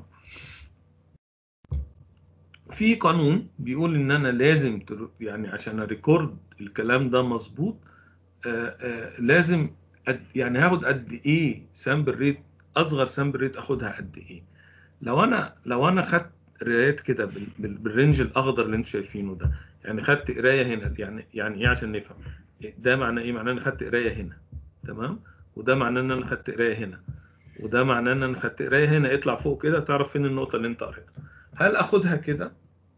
في قانون بيقول ان انا لازم تر- يعني عشان اريكورد الكلام ده مظبوط آه، آه، لازم قد يعني هاخد قد ايه سامبل ريت اصغر سامبل ريت اخدها قد ايه لو انا لو انا خدت قرايات كده بال- بال- بالرينج الاخضر اللي انتم شايفينه ده يعني خدت قرايه هنا يعني يعني ايه عشان نفهم ده معناه ايه معناه ان خدت قرايه هنا تمام وده معناه ان انا خدت قرايه هنا وده معناه ان انا خدت قرايه هنا اطلع فوق كده تعرف فين النقطه اللي انت قريتها هل اخدها كده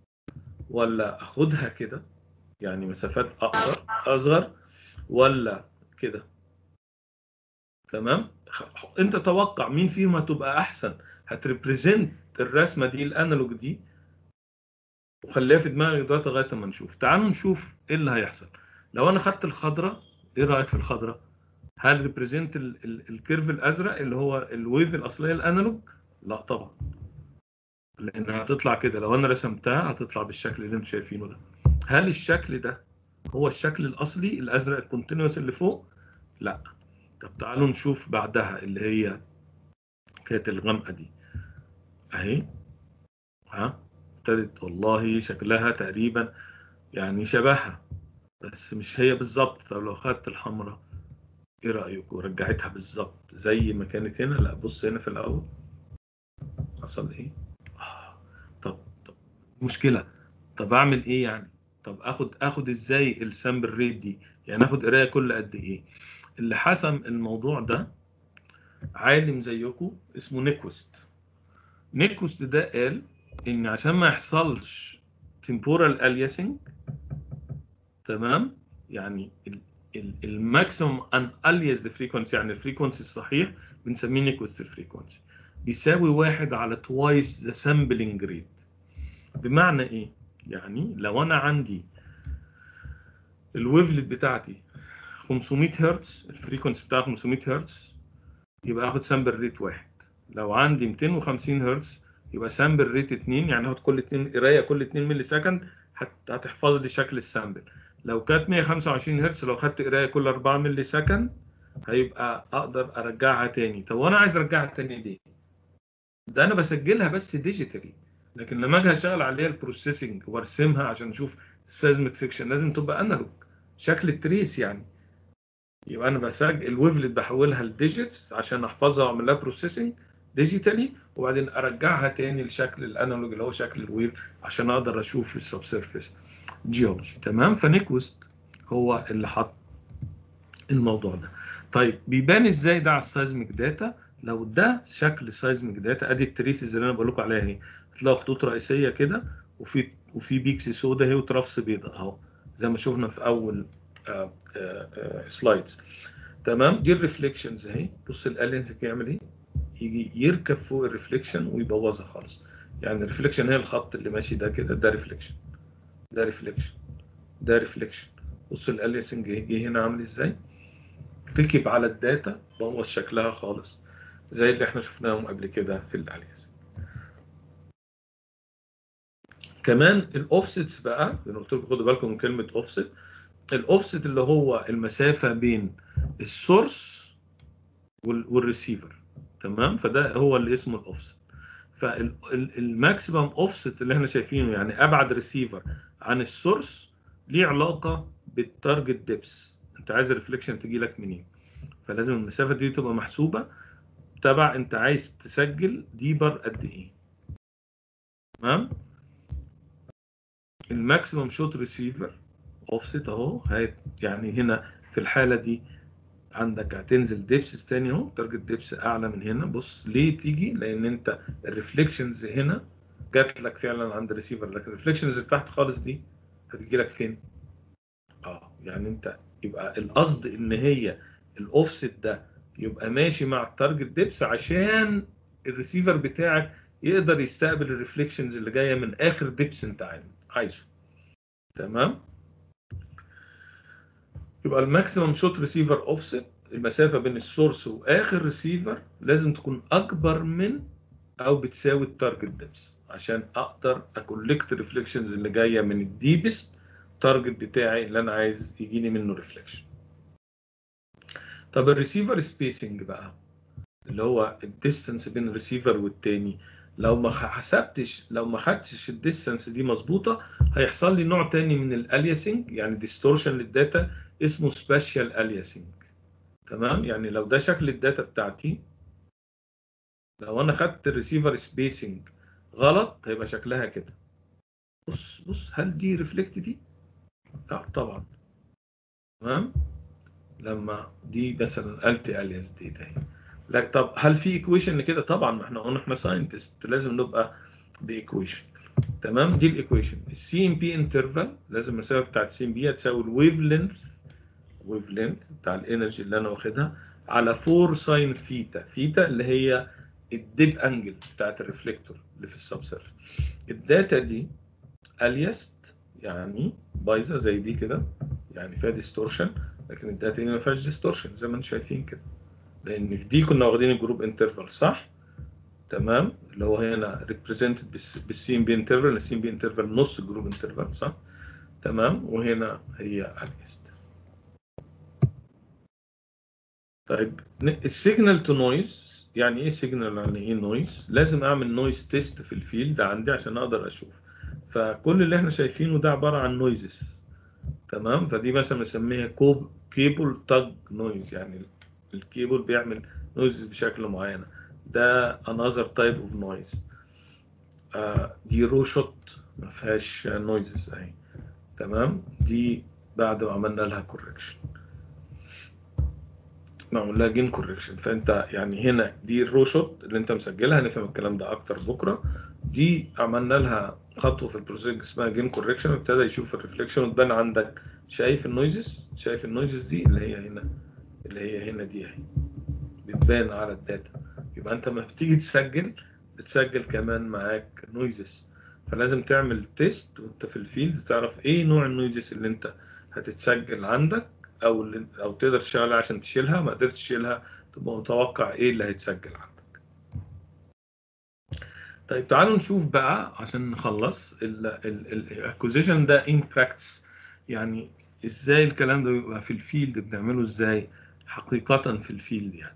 ولا اخدها كده يعني مسافات اقصر اصغر ولا كده تمام خ- انت توقع مين فيهم هتبقى احسن هتريبريزنت الرسمه دي الانالوج دي وخليها في دماغك دلوقتي لغايه ما نشوف تعالوا نشوف ايه اللي هيحصل لو انا خدت الخضراء ايه رايك في الخضراء هل ريبريزنت الكيرف الازرق اللي هو الويف الاصليه الانالوج لا طبعا لانها هتطلع كده لو انا رسمتها هتطلع بالشكل اللي انتم شايفينه ده هل الشكل ده هو الشكل الاصلي الازرق الكونتينوس اللي فوق لا طب تعالوا نشوف بعدها اللي هي كانت الغامقه دي اهي ها ابتدت والله شكلها تقريبا يعني شبهها بس مش هي بالظبط طب لو خدت الحمراء ايه رايكم رجعتها بالظبط زي ما كانت هنا لا بص هنا في الاول حصل ايه آه، طب طب مشكله طب اعمل ايه يعني طب اخد اخد ازاي السامبل ريت دي يعني اخد قرايه كل قد ايه اللي حسم الموضوع ده عالم زيكم اسمه نيكوست نيكوست ده قال ان عشان ما يحصلش temporal aliasing تمام يعني الماكسيموم ان اليز فريكونسي يعني الفريكونسي الصحيح بنسميه نيكوست فريكونسي بيساوي واحد على توايس ذا سامبلنج ريت بمعنى ايه؟ يعني لو انا عندي الويفلت بتاعتي 500 هرتز الفريكونسي بتاعها 500 هرتز يبقى اخد سامبل ريت واحد لو عندي 250 هرتز يبقى سامبل ريت 2 يعني هاخد كل 2 قرايه كل 2 ملي سكند هت- هتحفظ لي شكل السامبل لو كانت 125 هرتز لو خدت قرايه كل 4 ملي سكند هيبقى اقدر ارجعها تاني طب وانا عايز ارجعها تاني ليه ده انا بسجلها بس ديجيتالي لكن لما اجي اشتغل عليها البروسيسنج وارسمها عشان اشوف السيزميك سيكشن لازم تبقى انالوج شكل التريس يعني يبقى انا بسجل الويفلت بحولها لديجيتس عشان احفظها واعمل لها بروسيسنج ديجيتالي وبعدين ارجعها تاني لشكل الانالوج اللي هو شكل الويف عشان اقدر اشوف السب سيرفيس جيولوجي تمام فنيكوست هو اللي حط الموضوع ده طيب بيبان ازاي ده على السايزميك داتا لو ده شكل سايزميك داتا ادي التريسز اللي انا بقول لكم عليها اهي هتلاقوا خطوط رئيسيه كده وفي وفي بيكس سودا اهي وترفس بيضاء اهو زي ما شفنا في اول آه، آه، آه، سلايدز تمام دي الريفليكشنز اهي بص الالينز بيعمل ايه يجي يركب فوق الريفليكشن ويبوظها خالص يعني الريفليكشن هي الخط اللي ماشي ده كده ده ريفليكشن ده ريفليكشن ده ريفليكشن بص الاليسنج جه هنا عامل ازاي ركب على الداتا بوظ شكلها خالص زي اللي احنا شفناهم قبل كده في الاليسنج كمان الاوفسيتس بقى انا قلت لكم خدوا بالكم من كلمه اوفست الاوفست اللي هو المسافه بين السورس والريسيفر تمام فده هو اللي اسمه الاوفست فالماكسيمم اوفست اللي احنا شايفينه يعني ابعد ريسيفر عن السورس ليه علاقه بالتارجت ديبس انت عايز الريفليكشن تجي لك منين فلازم المسافه دي تبقى محسوبه تبع انت عايز تسجل ديبر قد ايه تمام الماكسيمم شوت ريسيفر اوفست اهو هاي يعني هنا في الحاله دي عندك هتنزل ديبس تاني اهو تارجت ديبس اعلى من هنا بص ليه تيجي لان انت الريفليكشنز هنا جات لك فعلا عند الريسيفر لكن الريفليكشنز اللي تحت خالص دي هتجي لك فين اه يعني انت يبقى القصد ان هي الاوفست ده يبقى ماشي مع التارجت ديبس عشان الريسيفر بتاعك يقدر يستقبل الريفليكشنز اللي جايه من اخر ديبس انت عايزه تمام يبقى الماكسيمم شوت ريسيفر اوفست المسافه بين السورس واخر ريسيفر لازم تكون اكبر من او بتساوي التارجت ديبس عشان اقدر اكولكت الريفليكشنز اللي جايه من الديبست تارجت بتاعي اللي انا عايز يجيني منه ريفليكشن طب الريسيفر سبيسنج بقى اللي هو الديستنس بين الريسيفر والتاني لو ما حسبتش لو ما خدتش الديستنس دي مظبوطه هيحصل لي نوع تاني من الالياسنج يعني ديستورشن للداتا اسمه سبيشال الياسنج تمام يعني لو ده شكل الداتا بتاعتي لو انا خدت الريسيفر سبيسنج غلط هيبقى شكلها كده بص بص هل دي ريفلكت دي لا طبعا تمام لما دي مثلا الت الياس دي ده لك طب هل في ايكويشن كده طبعا ما احنا قلنا احنا ساينتست لازم نبقى بايكويشن تمام دي الايكويشن السي ام بي انترفال لازم المسافه بتاعت السي ام بي هتساوي الويف لينث ويف لينث بتاع الانرجي اللي انا واخدها على 4 ساين ثيتا ثيتا اللي هي الديب انجل بتاعت الريفليكتور اللي في السبسيرف الداتا دي اليست يعني بايظه زي دي كده يعني فيها ديستورشن لكن الداتا دي ما فيهاش ديستورشن زي ما انتم شايفين كده لان في دي كنا واخدين الجروب انترفال صح تمام اللي هو هنا ريبريزنتد بالسي ام بي انترفال السي ام بي انترفال نص الجروب انترفال صح تمام وهنا هي اليست طيب السيجنال تو نويز يعني ايه سيجنال يعني ايه نويز لازم اعمل نويز تيست في الفيلد عندي عشان اقدر اشوف فكل اللي احنا شايفينه ده عباره عن نويزز تمام فدي مثلا بنسميها كوب كيبل تاج نويز يعني الكيبل بيعمل نويز بشكل معين ده another type of noise آه دي رو شوت ما فيهاش نويزز اهي تمام دي بعد ما عملنا لها كوركشن معمول لها جين كوركشن فانت يعني هنا دي الرو شوت اللي انت مسجلها هنفهم الكلام ده اكتر بكره دي عملنا لها خطوه في البروسيس اسمها جين كوركشن وابتدى يشوف الريفليكشن وتبان عندك شايف النويزز شايف النويزز دي اللي هي هنا اللي هي هنا دي اهي بتبان على الداتا يبقى انت لما بتيجي تسجل بتسجل كمان معاك نويزز فلازم تعمل تيست وانت في الفيلد تعرف ايه نوع النويزز اللي انت هتتسجل عندك او اللي او تقدر تشتغل عشان تشيلها ما قدرتش تشيلها تبقى متوقع ايه اللي هيتسجل عندك طيب تعالوا نشوف بقى عشان نخلص الاكوزيشن ده ان براكتس يعني ازاي الكلام ده بيبقى في الفيلد بنعمله ازاي حقيقة في الفيلد يعني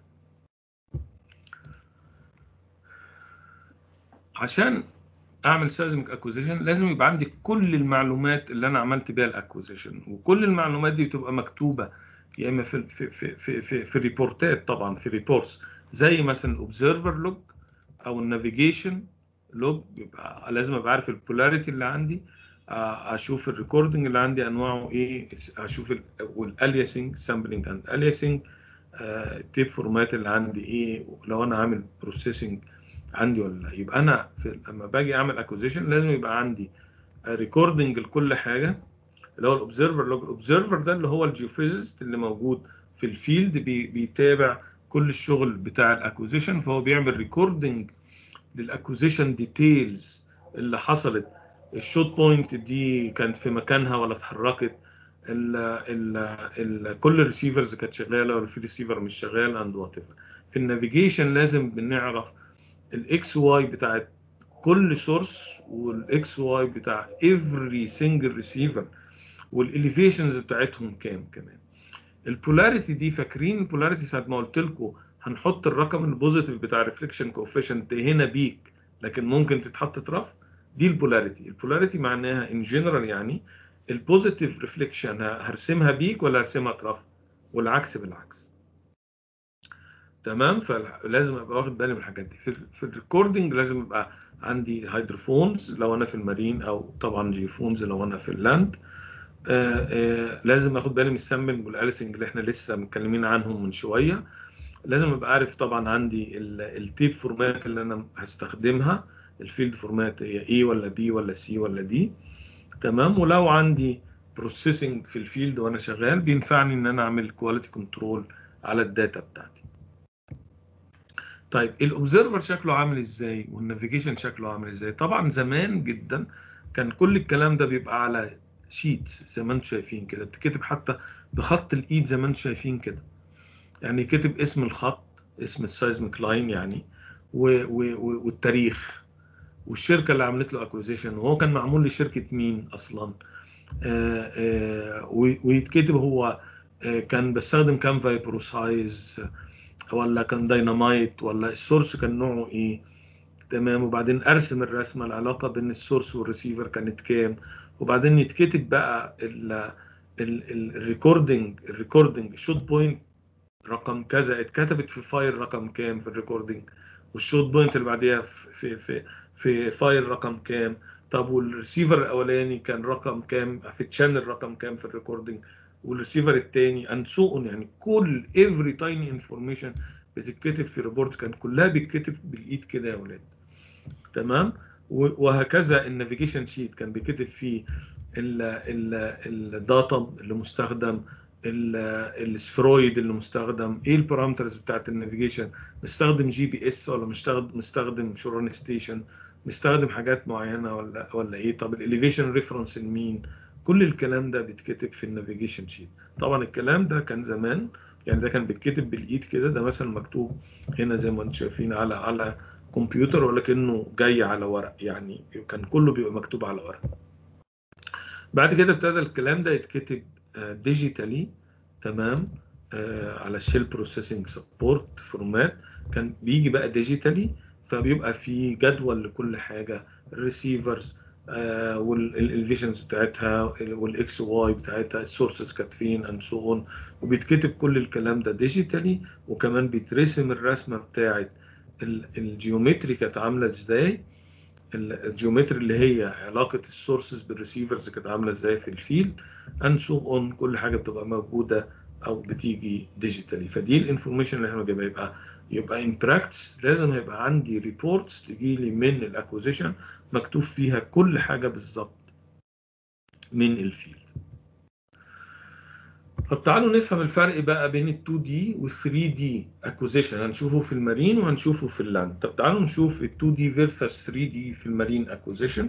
عشان اعمل سيزميك اكوزيشن لازم يبقى عندي كل المعلومات اللي انا عملت بيها الاكوزيشن وكل المعلومات دي بتبقى مكتوبه يا اما في في في في في, في ريبورتات طبعا في ريبورتس زي مثلا الاوبزرفر لوج او النافيجيشن لوج يبقى لازم ابقى عارف البولاريتي اللي عندي اشوف الريكوردنج اللي عندي انواعه ايه اشوف والالياسنج سامبلنج اند الياسنج التيب فورمات اللي عندي ايه لو انا عامل بروسيسنج عندي ولا لا يبقى انا في لما باجي اعمل اكوزيشن لازم يبقى عندي ريكوردنج لكل حاجه اللي هو الاوبزرفر الاوبزرفر ده اللي هو الجيوفيزيست اللي موجود في الفيلد بي بيتابع كل الشغل بتاع الاكوزيشن فهو بيعمل ريكوردنج للاكوزيشن ديتيلز اللي حصلت الشوت بوينت دي كانت في مكانها ولا اتحركت ال ال ال كل الريسيفرز كانت شغاله ولا في ريسيفر مش شغال اند وات في النافيجيشن لازم بنعرف الاكس واي بتاعت كل سورس والاكس واي بتاع افري سنجل ريسيفر والاليفيشنز بتاعتهم كام كمان البولاريتي دي فاكرين البولاريتي ساعه ما قلت لكم هنحط الرقم البوزيتيف بتاع ريفليكشن كوفيشنت هنا بيك لكن ممكن تتحط ترف دي البولاريتي البولاريتي معناها ان جنرال يعني البوزيتيف ريفليكشن هرسمها بيك ولا هرسمها ترف والعكس بالعكس تمام فلازم ابقى واخد بالي من الحاجات دي في, في الريكوردنج لازم يبقى عندي هيدروفونز لو انا في المارين او طبعا جيفونز لو انا في اللاند آآ آآ لازم اخد بالي من السامبلنج والاليسنج اللي احنا لسه متكلمين عنهم من شويه لازم ابقى عارف طبعا عندي التيب فورمات اللي انا هستخدمها الفيلد فورمات هي اي ولا بي ولا سي ولا دي تمام ولو عندي بروسيسنج في الفيلد وانا شغال بينفعني ان انا اعمل كواليتي كنترول على الداتا بتاعتي طيب الاوبزرفر شكله عامل ازاي والنافيجيشن شكله عامل ازاي طبعا زمان جدا كان كل الكلام ده بيبقى على شيتس زي ما انتم شايفين كده بتكتب حتى بخط الايد زي ما انتم شايفين كده يعني كتب اسم الخط اسم السايزميك لاين يعني و و و والتاريخ والشركه اللي عملت له اكوزيشن وهو كان معمول لشركه مين اصلا آآ آآ ويتكتب هو كان بستخدم كام فايبروسايز ولا كان داينامايت ولا السورس كان نوعه ايه تمام وبعدين ارسم الرسمه العلاقه بين السورس والريسيفر كانت كام وبعدين يتكتب بقى الريكوردنج الريكوردنج شوت بوينت رقم كذا اتكتبت في فايل رقم كام في الريكوردنج والشوت بوينت اللي بعديها في في في فايل رقم كام طب والريسيفر الاولاني كان رقم كام في تشانل رقم كام في الريكوردنج والريسيفر الثاني اند سو يعني كل افري تايني انفورميشن بتتكتب في ريبورت كان كلها بتتكتب بالايد كده يا ولاد تمام وهكذا النافيجيشن شيت كان بيكتب فيه الداتا اللي مستخدم السفرويد اللي مستخدم ايه البارامترز بتاعت النافيجيشن مستخدم جي بي اس ولا مستخدم مستخدم شورون ستيشن مستخدم حاجات معينه ولا ولا ايه طب الاليفيشن ريفرنس لمين كل الكلام ده بيتكتب في النافيجيشن شيت طبعا الكلام ده كان زمان يعني ده كان بيتكتب بالايد كده ده مثلا مكتوب هنا زي ما انتم شايفين على على كمبيوتر ولكنه جاي على ورق يعني كان كله بيبقى مكتوب على ورق بعد كده ابتدى الكلام ده يتكتب ديجيتالي تمام آه على الشيل بروسيسنج سبورت فورمات كان بيجي بقى ديجيتالي فبيبقى في جدول لكل حاجه الريسيفرز آه والالفيشنز بتاعتها والاكس واي بتاعتها السورسز كانت فين اند سو اون وبيتكتب كل الكلام ده ديجيتالي وكمان بيترسم الرسمه بتاعت الجيومتري كانت عامله ازاي الجيومتري اللي هي علاقه السورسز بالريسيفرز كانت عامله ازاي في الفيلد اند سو اون كل حاجه بتبقى موجوده او بتيجي ديجيتالي فدي الانفورميشن اللي احنا بنجيبها يبقى يبقى ان براكتس لازم هيبقى عندي ريبورتس تجي لي من الاكوزيشن مكتوب فيها كل حاجه بالظبط من الفيلد طب تعالوا نفهم الفرق بقى بين ال 2 دي وال 3 دي اكوزيشن هنشوفه في المارين وهنشوفه في اللاند طب تعالوا نشوف ال 2 دي فيرسس 3 دي في المارين اكوزيشن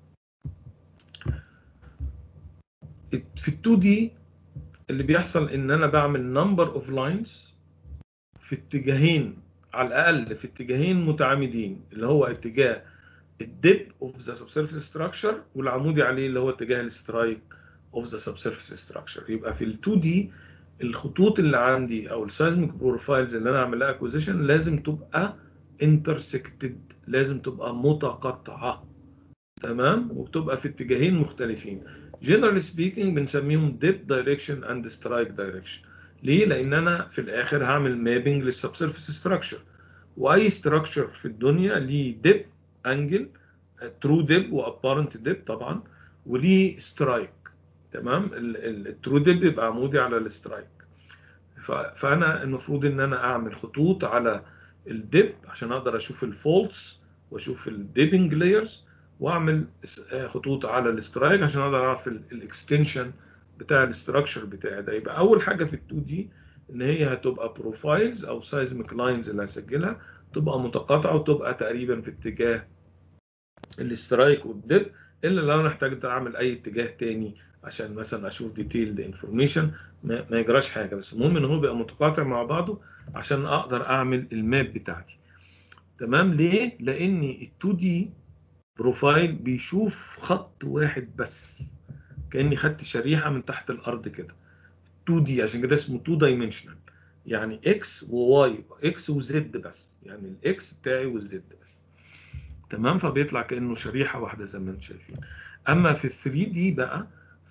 في ال 2 دي اللي بيحصل ان انا بعمل نمبر اوف لاينز في اتجاهين على الاقل في اتجاهين متعامدين اللي هو اتجاه الديب اوف ذا سبسيرفيس ستراكشر والعمودي عليه اللي هو اتجاه السترايك اوف ذا سبسيرفيس ستراكشر يبقى في ال 2 دي الخطوط اللي عندي او السايزميك بروفايلز اللي انا اعمل لها اكوزيشن لازم تبقى انترسكتد لازم تبقى متقاطعه تمام وبتبقى في اتجاهين مختلفين generally speaking بنسميهم dip direction and strike direction ليه؟ لأن أنا في الآخر هعمل مابنج للسبسيرفيس ستراكشر وأي ستراكشر في الدنيا ليه ديب أنجل ترو ديب وابارنت ديب طبعا وليه سترايك تمام الترو ديب بيبقى عمودي على السترايك فأنا المفروض إن أنا أعمل خطوط على الديب عشان أقدر أشوف الفولتس وأشوف الديبنج لايرز واعمل خطوط على الاسترايك عشان اقدر اعرف الاكستنشن بتاع الاستراكشر بتاعي ده يبقى اول حاجه في ال 2 دي ان هي هتبقى بروفايلز او سايزميك لاينز اللي هسجلها تبقى متقاطعه وتبقى تقريبا في اتجاه الاسترايك والديب الا لو انا احتاجت اعمل اي اتجاه تاني عشان مثلا اشوف ديتيلد انفورميشن ما, ما يجراش حاجه بس المهم ان هو بيبقى متقاطع مع بعضه عشان اقدر اعمل الماب بتاعتي تمام ليه لان ال 2 دي بروفايل بيشوف خط واحد بس كاني خدت شريحه من تحت الارض كده 2 دي عشان كده اسمه 2 دايمنشنال يعني اكس وواي اكس وزد بس يعني الاكس بتاعي والزد بس تمام فبيطلع كانه شريحه واحده زي ما انتم شايفين اما في ال 3 دي بقى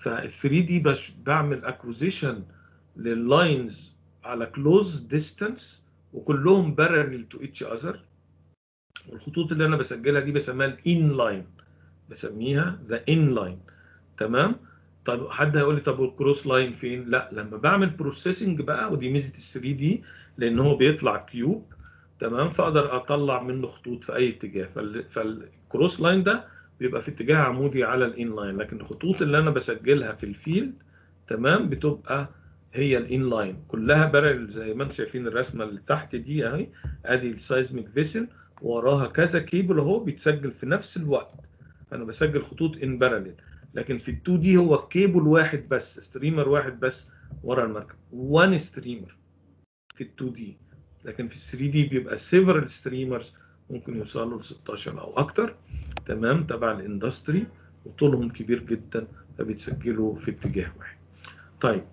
فال 3 دي باش بعمل اكوزيشن لللاينز على كلوز ديستانس وكلهم بارلل تو اتش اذر والخطوط اللي انا بسجلها دي بسميها الان لاين بسميها ذا ان لاين تمام طب حد هيقول لي طب والكروس لاين فين لا لما بعمل بروسيسنج بقى ودي ميزه ال 3 دي لان هو بيطلع كيوب تمام فاقدر اطلع منه خطوط في اي اتجاه فالكروس لاين ده بيبقى في اتجاه عمودي على الان لاين لكن الخطوط اللي انا بسجلها في الفيلد تمام بتبقى هي الان لاين كلها بارل زي ما انتم شايفين الرسمه اللي تحت دي اهي ادي السايزميك فيسل وراها كذا كيبل اهو بيتسجل في نفس الوقت انا بسجل خطوط ان بارلل لكن في ال 2 دي هو كيبل واحد بس ستريمر واحد بس ورا المركب وان ستريمر في ال 2 دي لكن في ال 3 دي بيبقى سيفرال ستريمرز ممكن يوصلوا ل 16 او اكتر تمام تبع الاندستري وطولهم كبير جدا فبيتسجلوا في اتجاه واحد طيب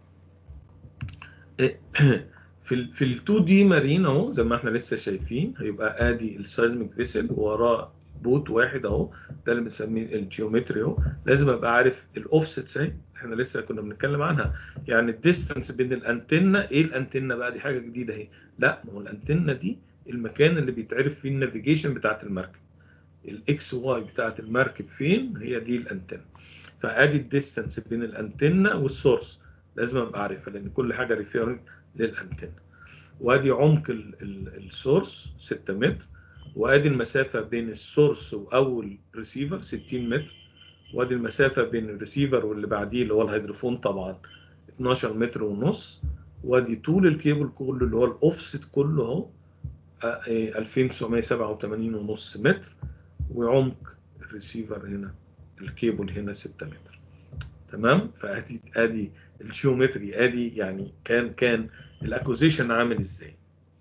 في ال في ال 2 دي مارين اهو زي ما احنا لسه شايفين هيبقى ادي السايزميك فيسل وراه بوت واحد اهو ده اللي بنسميه الجيومتري اهو لازم ابقى عارف الاوفستس اهي احنا لسه كنا بنتكلم عنها يعني الديستانس بين الانتنه ايه الانتنه بقى دي حاجه جديده اهي لا ما هو الانتنه دي المكان اللي بيتعرف فيه النافيجيشن بتاعت المركب الاكس واي بتاعت المركب فين هي دي الانتنه فادي الديستانس بين الانتنه والسورس لازم ابقى عارفها لان كل حاجه ريفيرنج للانتنه وادي عمق السورس 6 متر وادي المسافه بين السورس واول ريسيفر 60 متر وادي المسافه بين الريسيفر واللي بعديه اللي هو الهيدروفون طبعا 12 متر ونص وادي طول الكيبل كله اللي هو الاوفست كله اهو 2987 ونص متر وعمق الريسيفر هنا الكيبل هنا 6 متر تمام فادي ادي الجيومتري ادي يعني كان كان الاكوزيشن عامل ازاي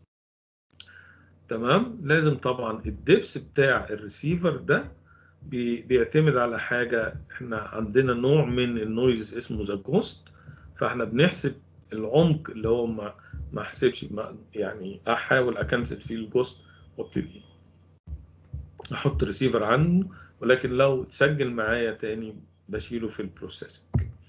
تمام لازم طبعا الدبس بتاع الريسيفر ده بي بيعتمد على حاجه احنا عندنا نوع من النويز اسمه ذا جوست فاحنا بنحسب العمق اللي هو ما ما احسبش يعني احاول اكنسل فيه الجوست وابتدي احط ريسيفر عنه ولكن لو اتسجل معايا تاني بشيله في البروسيسنج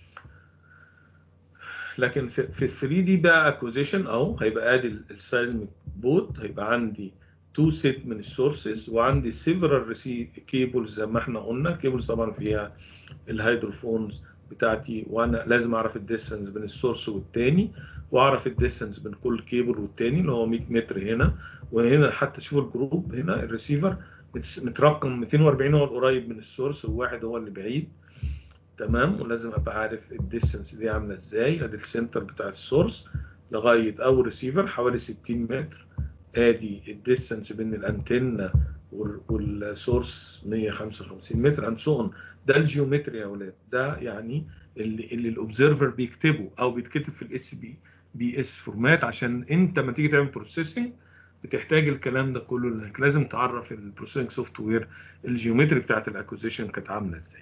لكن في في 3 دي بقى اكوزيشن اهو هيبقى ادي السايزميك بوت هيبقى عندي تو سيت من السورسز وعندي سيفرال كيبلز زي ما احنا قلنا كيبلز طبعا فيها الهيدروفونز بتاعتي وانا لازم اعرف الديستنس بين السورس والتاني واعرف الديستنس بين كل كيبل والتاني اللي هو 100 متر هنا وهنا حتى شوفوا الجروب هنا الريسيفر مترقم 240 هو القريب من السورس وواحد هو اللي بعيد تمام ولازم ابقى عارف الديستنس دي عامله ازاي ادي السنتر بتاع السورس لغايه اول ريسيفر حوالي 60 متر ادي الديستنس بين الانتنه والسورس 155 متر اند سو ده الجيومتري يا اولاد ده يعني اللي اللي الاوبزرفر بيكتبه او بيتكتب في الاس بي بي اس فورمات عشان انت لما تيجي تعمل بروسيسنج بتحتاج الكلام ده كله لانك لازم تعرف البروسيسنج سوفت وير الجيومتري بتاعت الاكوزيشن كانت عامله ازاي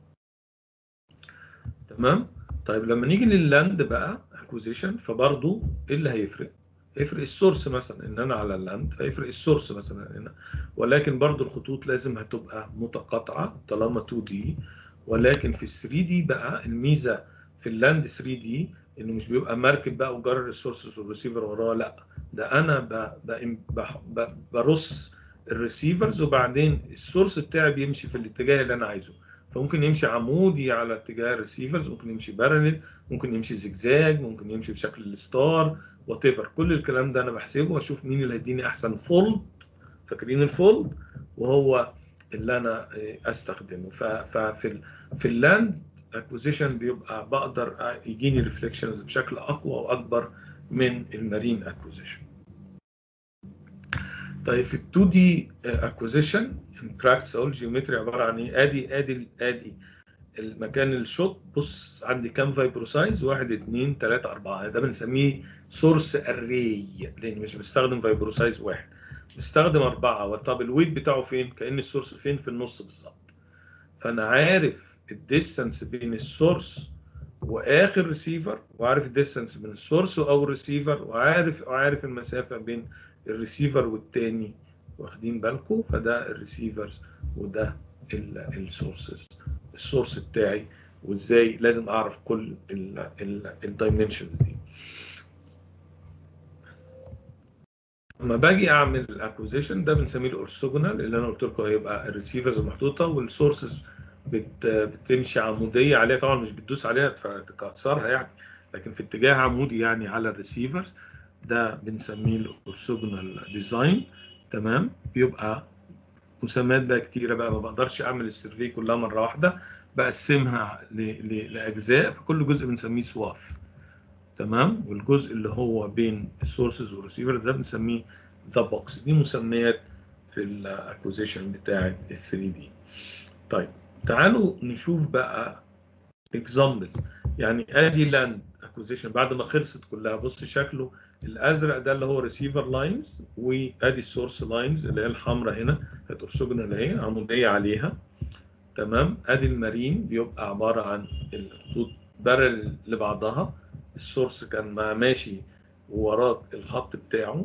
تمام طيب لما نيجي لللاند بقى اكوزيشن فبرضه ايه اللي هيفرق هيفرق السورس مثلا ان انا على اللاند هيفرق السورس مثلا هنا ولكن برضه الخطوط لازم هتبقى متقاطعه طالما 2 دي ولكن في 3 دي بقى الميزه في اللاند 3 دي انه مش بيبقى مركب بقى وجرر السورسز والريسيفر وراه لا ده انا ب... ب... ب... برص الريسيفرز وبعدين السورس بتاعي بيمشي في الاتجاه اللي انا عايزه فممكن يمشي عمودي على اتجاه الريسيفرز ممكن يمشي بارلل ممكن يمشي زجزاج ممكن يمشي بشكل الستار وات ايفر كل الكلام ده انا بحسبه واشوف مين اللي هيديني احسن فولد فاكرين الفولد وهو اللي انا استخدمه ففي ال في اللاند اكوزيشن بيبقى بقدر يجيني ريفليكشنز بشكل اقوى واكبر من المارين اكوزيشن طيب في ال 2 دي اكوزيشن براكتس او الجيومتري عباره عن ايه ادي ادي ادي المكان الشوت بص عندي كام فايبروسايز 1 2 3 4 ده بنسميه سورس اري لان مش بستخدم فايبروسايز واحد بستخدم اربعه طب الويت بتاعه فين؟ كان السورس فين في النص بالظبط فانا عارف الديستانس بين السورس واخر ريسيفر وعارف الديستانس بين السورس واول ريسيفر وعارف وعارف المسافه بين الريسيفر والتاني واخدين بالكم فده الريسيفرز وده السورسز السورس بتاعي وازاي لازم اعرف كل الدايمنشنز دي لما باجي اعمل الاكوزيشن ده بنسميه الاورثوجونال اللي انا قلت لكم هيبقى الريسيفرز المحطوطه والسورسز بت بتمشي عموديه عليها طبعا مش بتدوس عليها فتكسرها يعني لكن في اتجاه عمودي يعني على الريسيفرز ده بنسميه الاورثوجونال ديزاين تمام بيبقى مسميات بقى كتيره بقى ما بقدرش اعمل السيرفي كلها مره واحده بقسمها لاجزاء فكل جزء بنسميه سواث تمام والجزء اللي هو بين السورسز والريسيفر ده بنسميه ذا بوكس دي مسميات في الاكوزيشن بتاعه ال 3 دي طيب تعالوا نشوف بقى اكزامبل يعني ادي لاند اكوزيشن بعد ما خلصت كلها بص شكله الازرق ده اللي هو ريسيفر لاينز وادي السورس لاينز اللي هي الحمراء هنا اللي هي عموديه عليها تمام ادي المارين بيبقى عباره عن الخطوط بارل لبعضها السورس كان ماشي وراك الخط بتاعه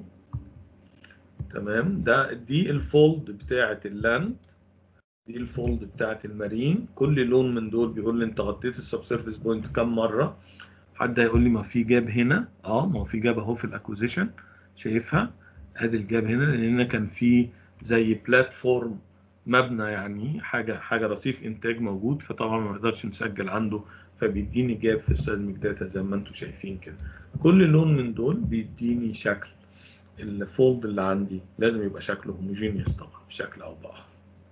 تمام ده دي الفولد بتاعه اللاند دي الفولد بتاعه المارين كل لون من دول بيقول لي انت غطيت السبسيرفيس بوينت كام مره حد هيقول لي ما في جاب هنا اه ما هو في جاب اهو في الاكوزيشن شايفها ادي الجاب هنا لان كان في زي بلاتفورم مبنى يعني حاجه حاجه رصيف انتاج موجود فطبعا ما نقدرش نسجل عنده فبيديني جاب في السيزميك داتا زي ما انتم شايفين كده كل لون من دول بيديني شكل الفولد اللي عندي لازم يبقى شكله هوموجينيوس طبعا بشكل او باخر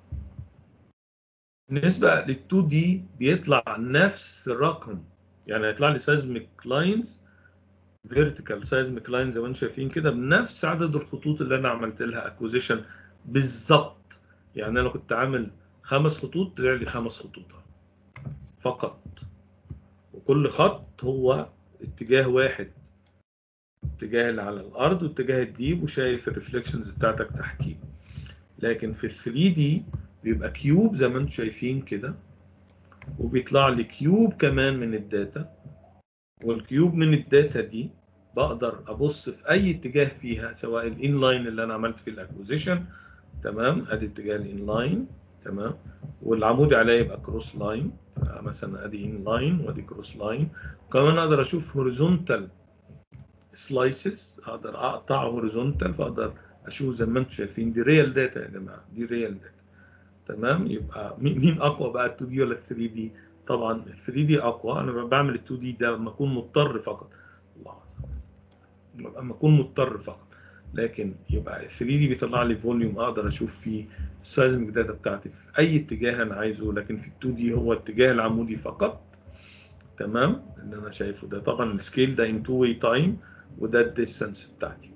بالنسبه لل 2 دي بيطلع نفس الرقم يعني هيطلع لي سيزميك لاينز فيرتيكال سيزميك لاينز زي ما انتم شايفين كده بنفس عدد الخطوط اللي انا عملت لها اكوزيشن بالظبط يعني انا كنت عامل خمس خطوط طلع لي خمس خطوط فقط وكل خط هو اتجاه واحد اتجاه اللي على الارض واتجاه الديب وشايف الريفليكشنز بتاعتك تحتيه لكن في ال 3 دي بيبقى كيوب زي ما انتم شايفين كده وبيطلع لي كيوب كمان من الداتا والكيوب من الداتا دي بقدر ابص في اي اتجاه فيها سواء الانلاين اللي انا عملت فيه الاكوزيشن تمام ادي اتجاه الانلاين تمام والعمودي عليه يبقى كروس لاين مثلا ادي ان لاين وادي كروس لاين وكمان اقدر اشوف هوريزونتال سلايسز اقدر اقطع هوريزونتال فاقدر اشوف زي ما انتم شايفين دي ريال داتا يا جماعه دي ريال داتا تمام يبقى مين اقوى بقى ال 2 دي ولا ال 3 دي طبعا ال 3 دي اقوى انا بعمل ال 2 دي ده لما اكون مضطر فقط الله لما اكون مضطر فقط لكن يبقى ال 3 دي بيطلع لي فوليوم اقدر اشوف فيه السايزميك داتا بتاعتي في اي اتجاه انا عايزه لكن في ال 2 دي هو اتجاه العمودي فقط تمام اللي انا شايفه ده طبعا السكيل ده ان تو واي تايم وده الديستانس بتاعتي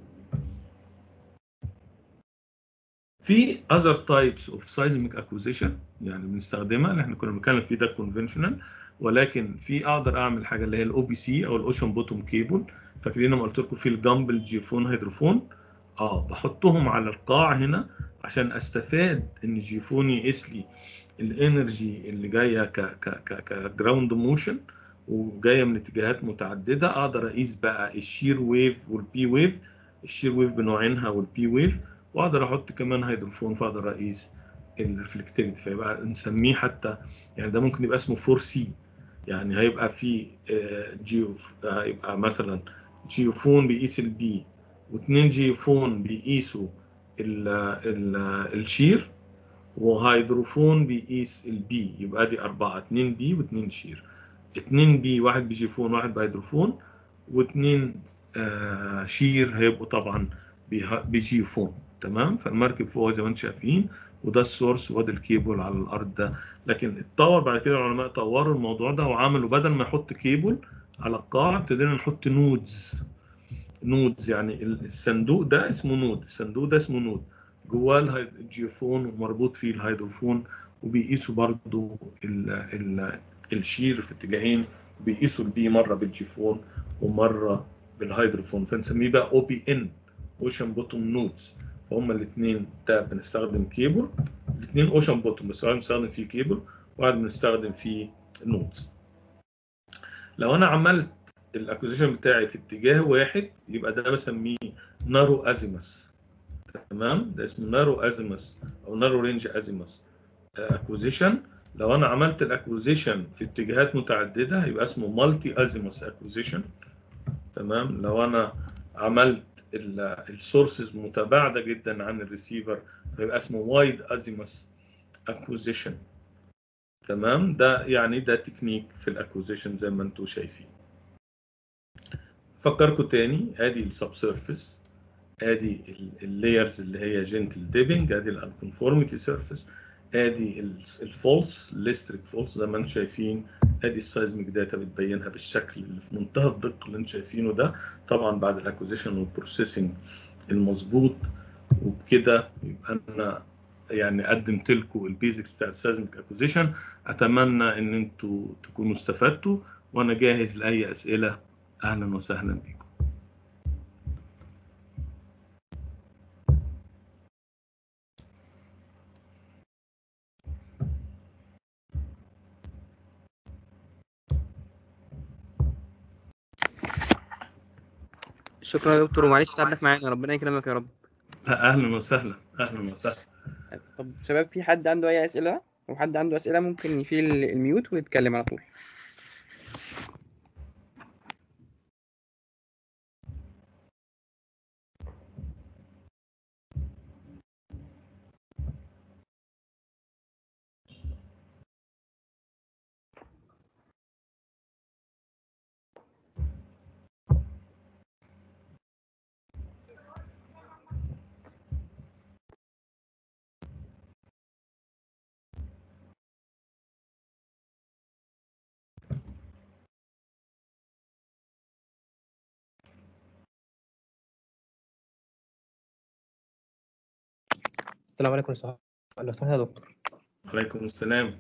في other types of seismic acquisition يعني بنستخدمها اللي احنا كنا بنتكلم فيه ده كونفنشنال ولكن في اقدر اعمل حاجه اللي هي الاو بي سي او الاوشن بوتوم كيبل فاكرين لما قلت لكم في الجامبل جيفون هيدروفون اه بحطهم على القاع هنا عشان استفاد ان الجيفون يقيس لي الانرجي اللي جايه ك ك ك كجراوند موشن وجايه من اتجاهات متعدده اقدر اقيس بقى الشير ويف والبي ويف الشير ويف بنوعينها والبي ويف واقدر احط كمان هيدروفون فاقدر اقيس الريفلكتيفيتي فيبقى نسميه حتى يعني ده ممكن يبقى اسمه 4 سي يعني هيبقى في جيو هيبقى مثلا جيوفون بيقيس البي واثنين جيوفون بيقيسوا ال ال الشير وهيدروفون بيقيس البي يبقى دي أربعة اتنين بي واتنين شير اتنين بي واحد بجيفون واحد بهيدروفون واتنين آه شير هيبقوا طبعا بجيفون تمام فالمركب فوق زي ما انتم شايفين وده السورس وده الكيبل على الارض ده لكن اتطور بعد كده العلماء طوروا الموضوع ده وعملوا بدل ما يحط كيبل على القاع ابتدينا نحط نودز نودز يعني الصندوق ده اسمه نود الصندوق ده اسمه نود جواه الجيوفون ومربوط فيه الهيدروفون وبيقيسوا برضو ال ال الشير في اتجاهين بيقيسوا البي مره بالجيفون ومره بالهيدروفون فنسميه بقى او بي ان اوشن بوتوم نودز فهم الاثنين ده بنستخدم كيبل الاثنين اوشن بوتوم بس واحد بنستخدم فيه كيبل وواحد بنستخدم فيه نودز لو انا عملت الاكوزيشن بتاعي في اتجاه واحد يبقى ده بسميه نارو ازيمس تمام ده اسمه نارو ازيمس او نارو رينج ازيمس اكوزيشن لو انا عملت الاكوزيشن في اتجاهات متعدده يبقى اسمه مالتي ازيموس اكوزيشن تمام لو انا عملت السورسز متباعده جدا عن الريسيفر يبقى اسمه وايد ازيموس اكوزيشن تمام ده يعني ده تكنيك في الاكوزيشن زي ما انتم شايفين فكركم تاني ادي السب سيرفيس ادي اللايرز اللي هي جنتل ديبنج ادي الانكونفورميتي سيرفيس ادي الفولس ليستريك فولس زي ما انتم شايفين ادي السايزميك داتا بتبينها بالشكل اللي في منتهى الدقه اللي انتم شايفينه ده طبعا بعد الاكوزيشن والبروسيسنج المظبوط وبكده يبقى انا يعني قدمت لكم البيزكس بتاعت السايزميك اكوزيشن اتمنى ان انتوا تكونوا استفدتوا وانا جاهز لاي اسئله اهلا وسهلا بكم شكرا يا دكتور ومعلش تعبك معانا ربنا يكرمك يا رب اهلا وسهلا اهلا وسهلا طب شباب في حد عنده اي اسئله لو حد عنده اسئله ممكن يشيل الميوت ويتكلم على طول السلام عليكم يا صاحبي لو سمحت يا دكتور عليكم السلام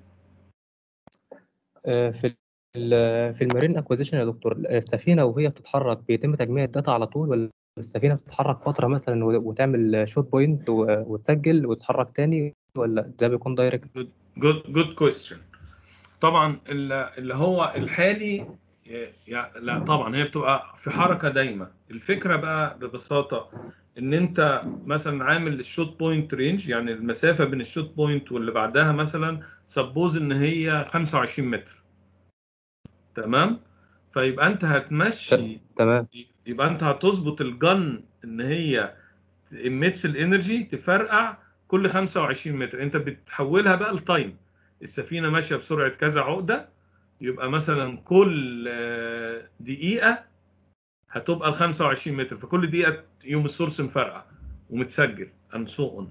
آه، في ال- في المارين اكوزيشن يا دكتور السفينه وهي بتتحرك بيتم تجميع الداتا على طول ولا السفينه بتتحرك فتره مثلا و- وتعمل شوت بوينت و- وتسجل وتتحرك تاني ولا ده بيكون دايركت جود جود كويستشن طبعا ال- اللي هو الحالي يعني لا طبعا هي بتبقى في حركه دايمه الفكره بقى ببساطه ان انت مثلا عامل الشوت بوينت رينج يعني المسافه بين الشوت بوينت واللي بعدها مثلا سبوز ان هي 25 متر تمام فيبقى انت هتمشي تمام يبقى انت هتظبط الجن ان هي اميتس الانرجي تفرقع كل 25 متر انت بتحولها بقى لتايم السفينه ماشيه بسرعه كذا عقده يبقى مثلا كل آه، دقيقه هتبقى ال 25 متر فكل دقيقه يوم السورس مفرقع ومتسجل and so on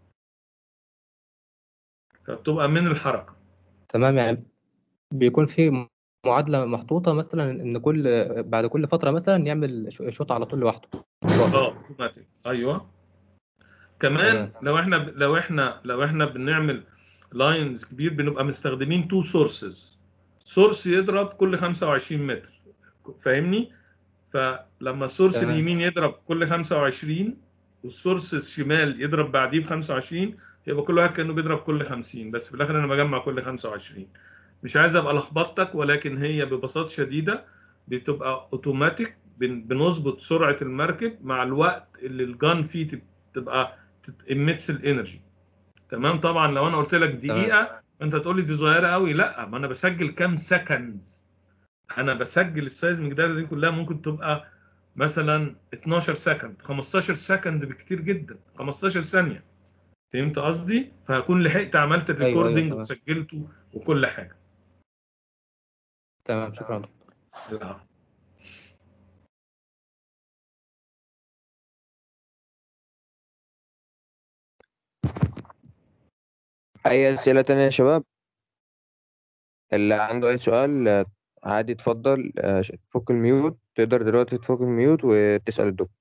فبتبقى من الحركه تمام يعني بيكون في معادله محطوطه مثلا ان كل بعد كل فتره مثلا يعمل ش- شوط على طول لوحده اه اوتوماتيك ايوه كمان تمام. لو احنا لو احنا لو احنا بنعمل لاينز كبير بنبقى مستخدمين تو سورسز سورس يضرب كل 25 متر فاهمني فلما السورس تمام. اليمين يضرب كل 25 والسورس الشمال يضرب بعديه ب 25 يبقى كل واحد كانه بيضرب كل 50 بس في الاخر انا بجمع كل 25 مش عايز ابقى لخبطتك ولكن هي ببساطه شديده بتبقى اوتوماتيك بن- بنظبط سرعه المركب مع الوقت اللي الجان فيه تب- تبقى تميتس الانرجي تمام طبعا لو انا قلت لك دقيقه انت تقول لي دي صغيره قوي لا ما انا بسجل كام سكندز انا بسجل السايزميك داتا دي كلها ممكن تبقى مثلا 12 سكند 15 سكند بكتير جدا 15 ثانيه فهمت قصدي فهكون لحقت عملت أيوة، الريكوردنج تمام. وسجلته وكل حاجه تمام شكرا يا دكتور العفو. أي أسئلة تانية يا شباب؟ اللي عنده أي سؤال آه، عادي اتفضل آه، ش- تفك الميوت تقدر دلوقتي تفك الميوت وتسأل الدكتور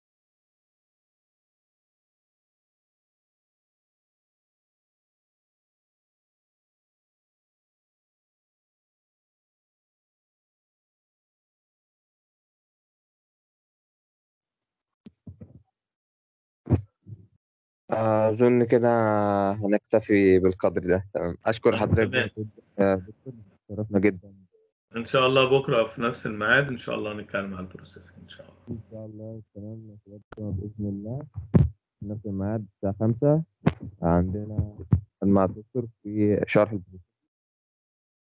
أظن كده هنكتفي بالقدر ده تمام أشكر حضرتك تمام. آه، دكتور شرفنا جدا ان شاء الله بكره في نفس الميعاد ان شاء الله نتكلم عن البروسيسنج ان شاء الله إن شاء الله تمام يا شباب بإذن الله في نفس الميعاد الساعة خمسة عندنا مع الدكتور في شرح البروسيس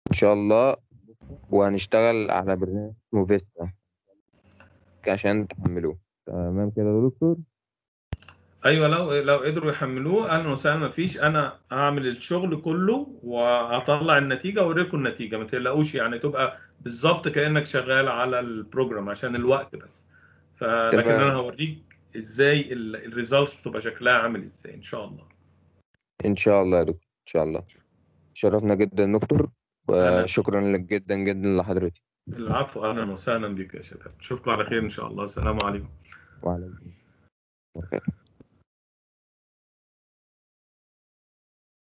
ان شاء الله وهنشتغل على برنامج اسمه فيستا عشان تحملوه تمام كده يا دكتور ايوه لو لو قدروا يحملوه اهلا وسهلا ما فيش انا هعمل الشغل كله وهطلع النتيجه واوريكم النتيجه ما تقلقوش يعني تبقى بالظبط كانك شغال على البروجرام عشان الوقت بس فلكن تمام. انا هوريك ازاي الريزلتس بتبقى شكلها عامل ازاي ان شاء الله ان شاء الله يا دكتور ان شاء الله شرفنا جدا يا دكتور وشكرا لك جدا جدا لحضرتك العفو اهلا وسهلا بك يا شباب نشوفكم على خير ان شاء الله السلام عليكم وعليكم السلام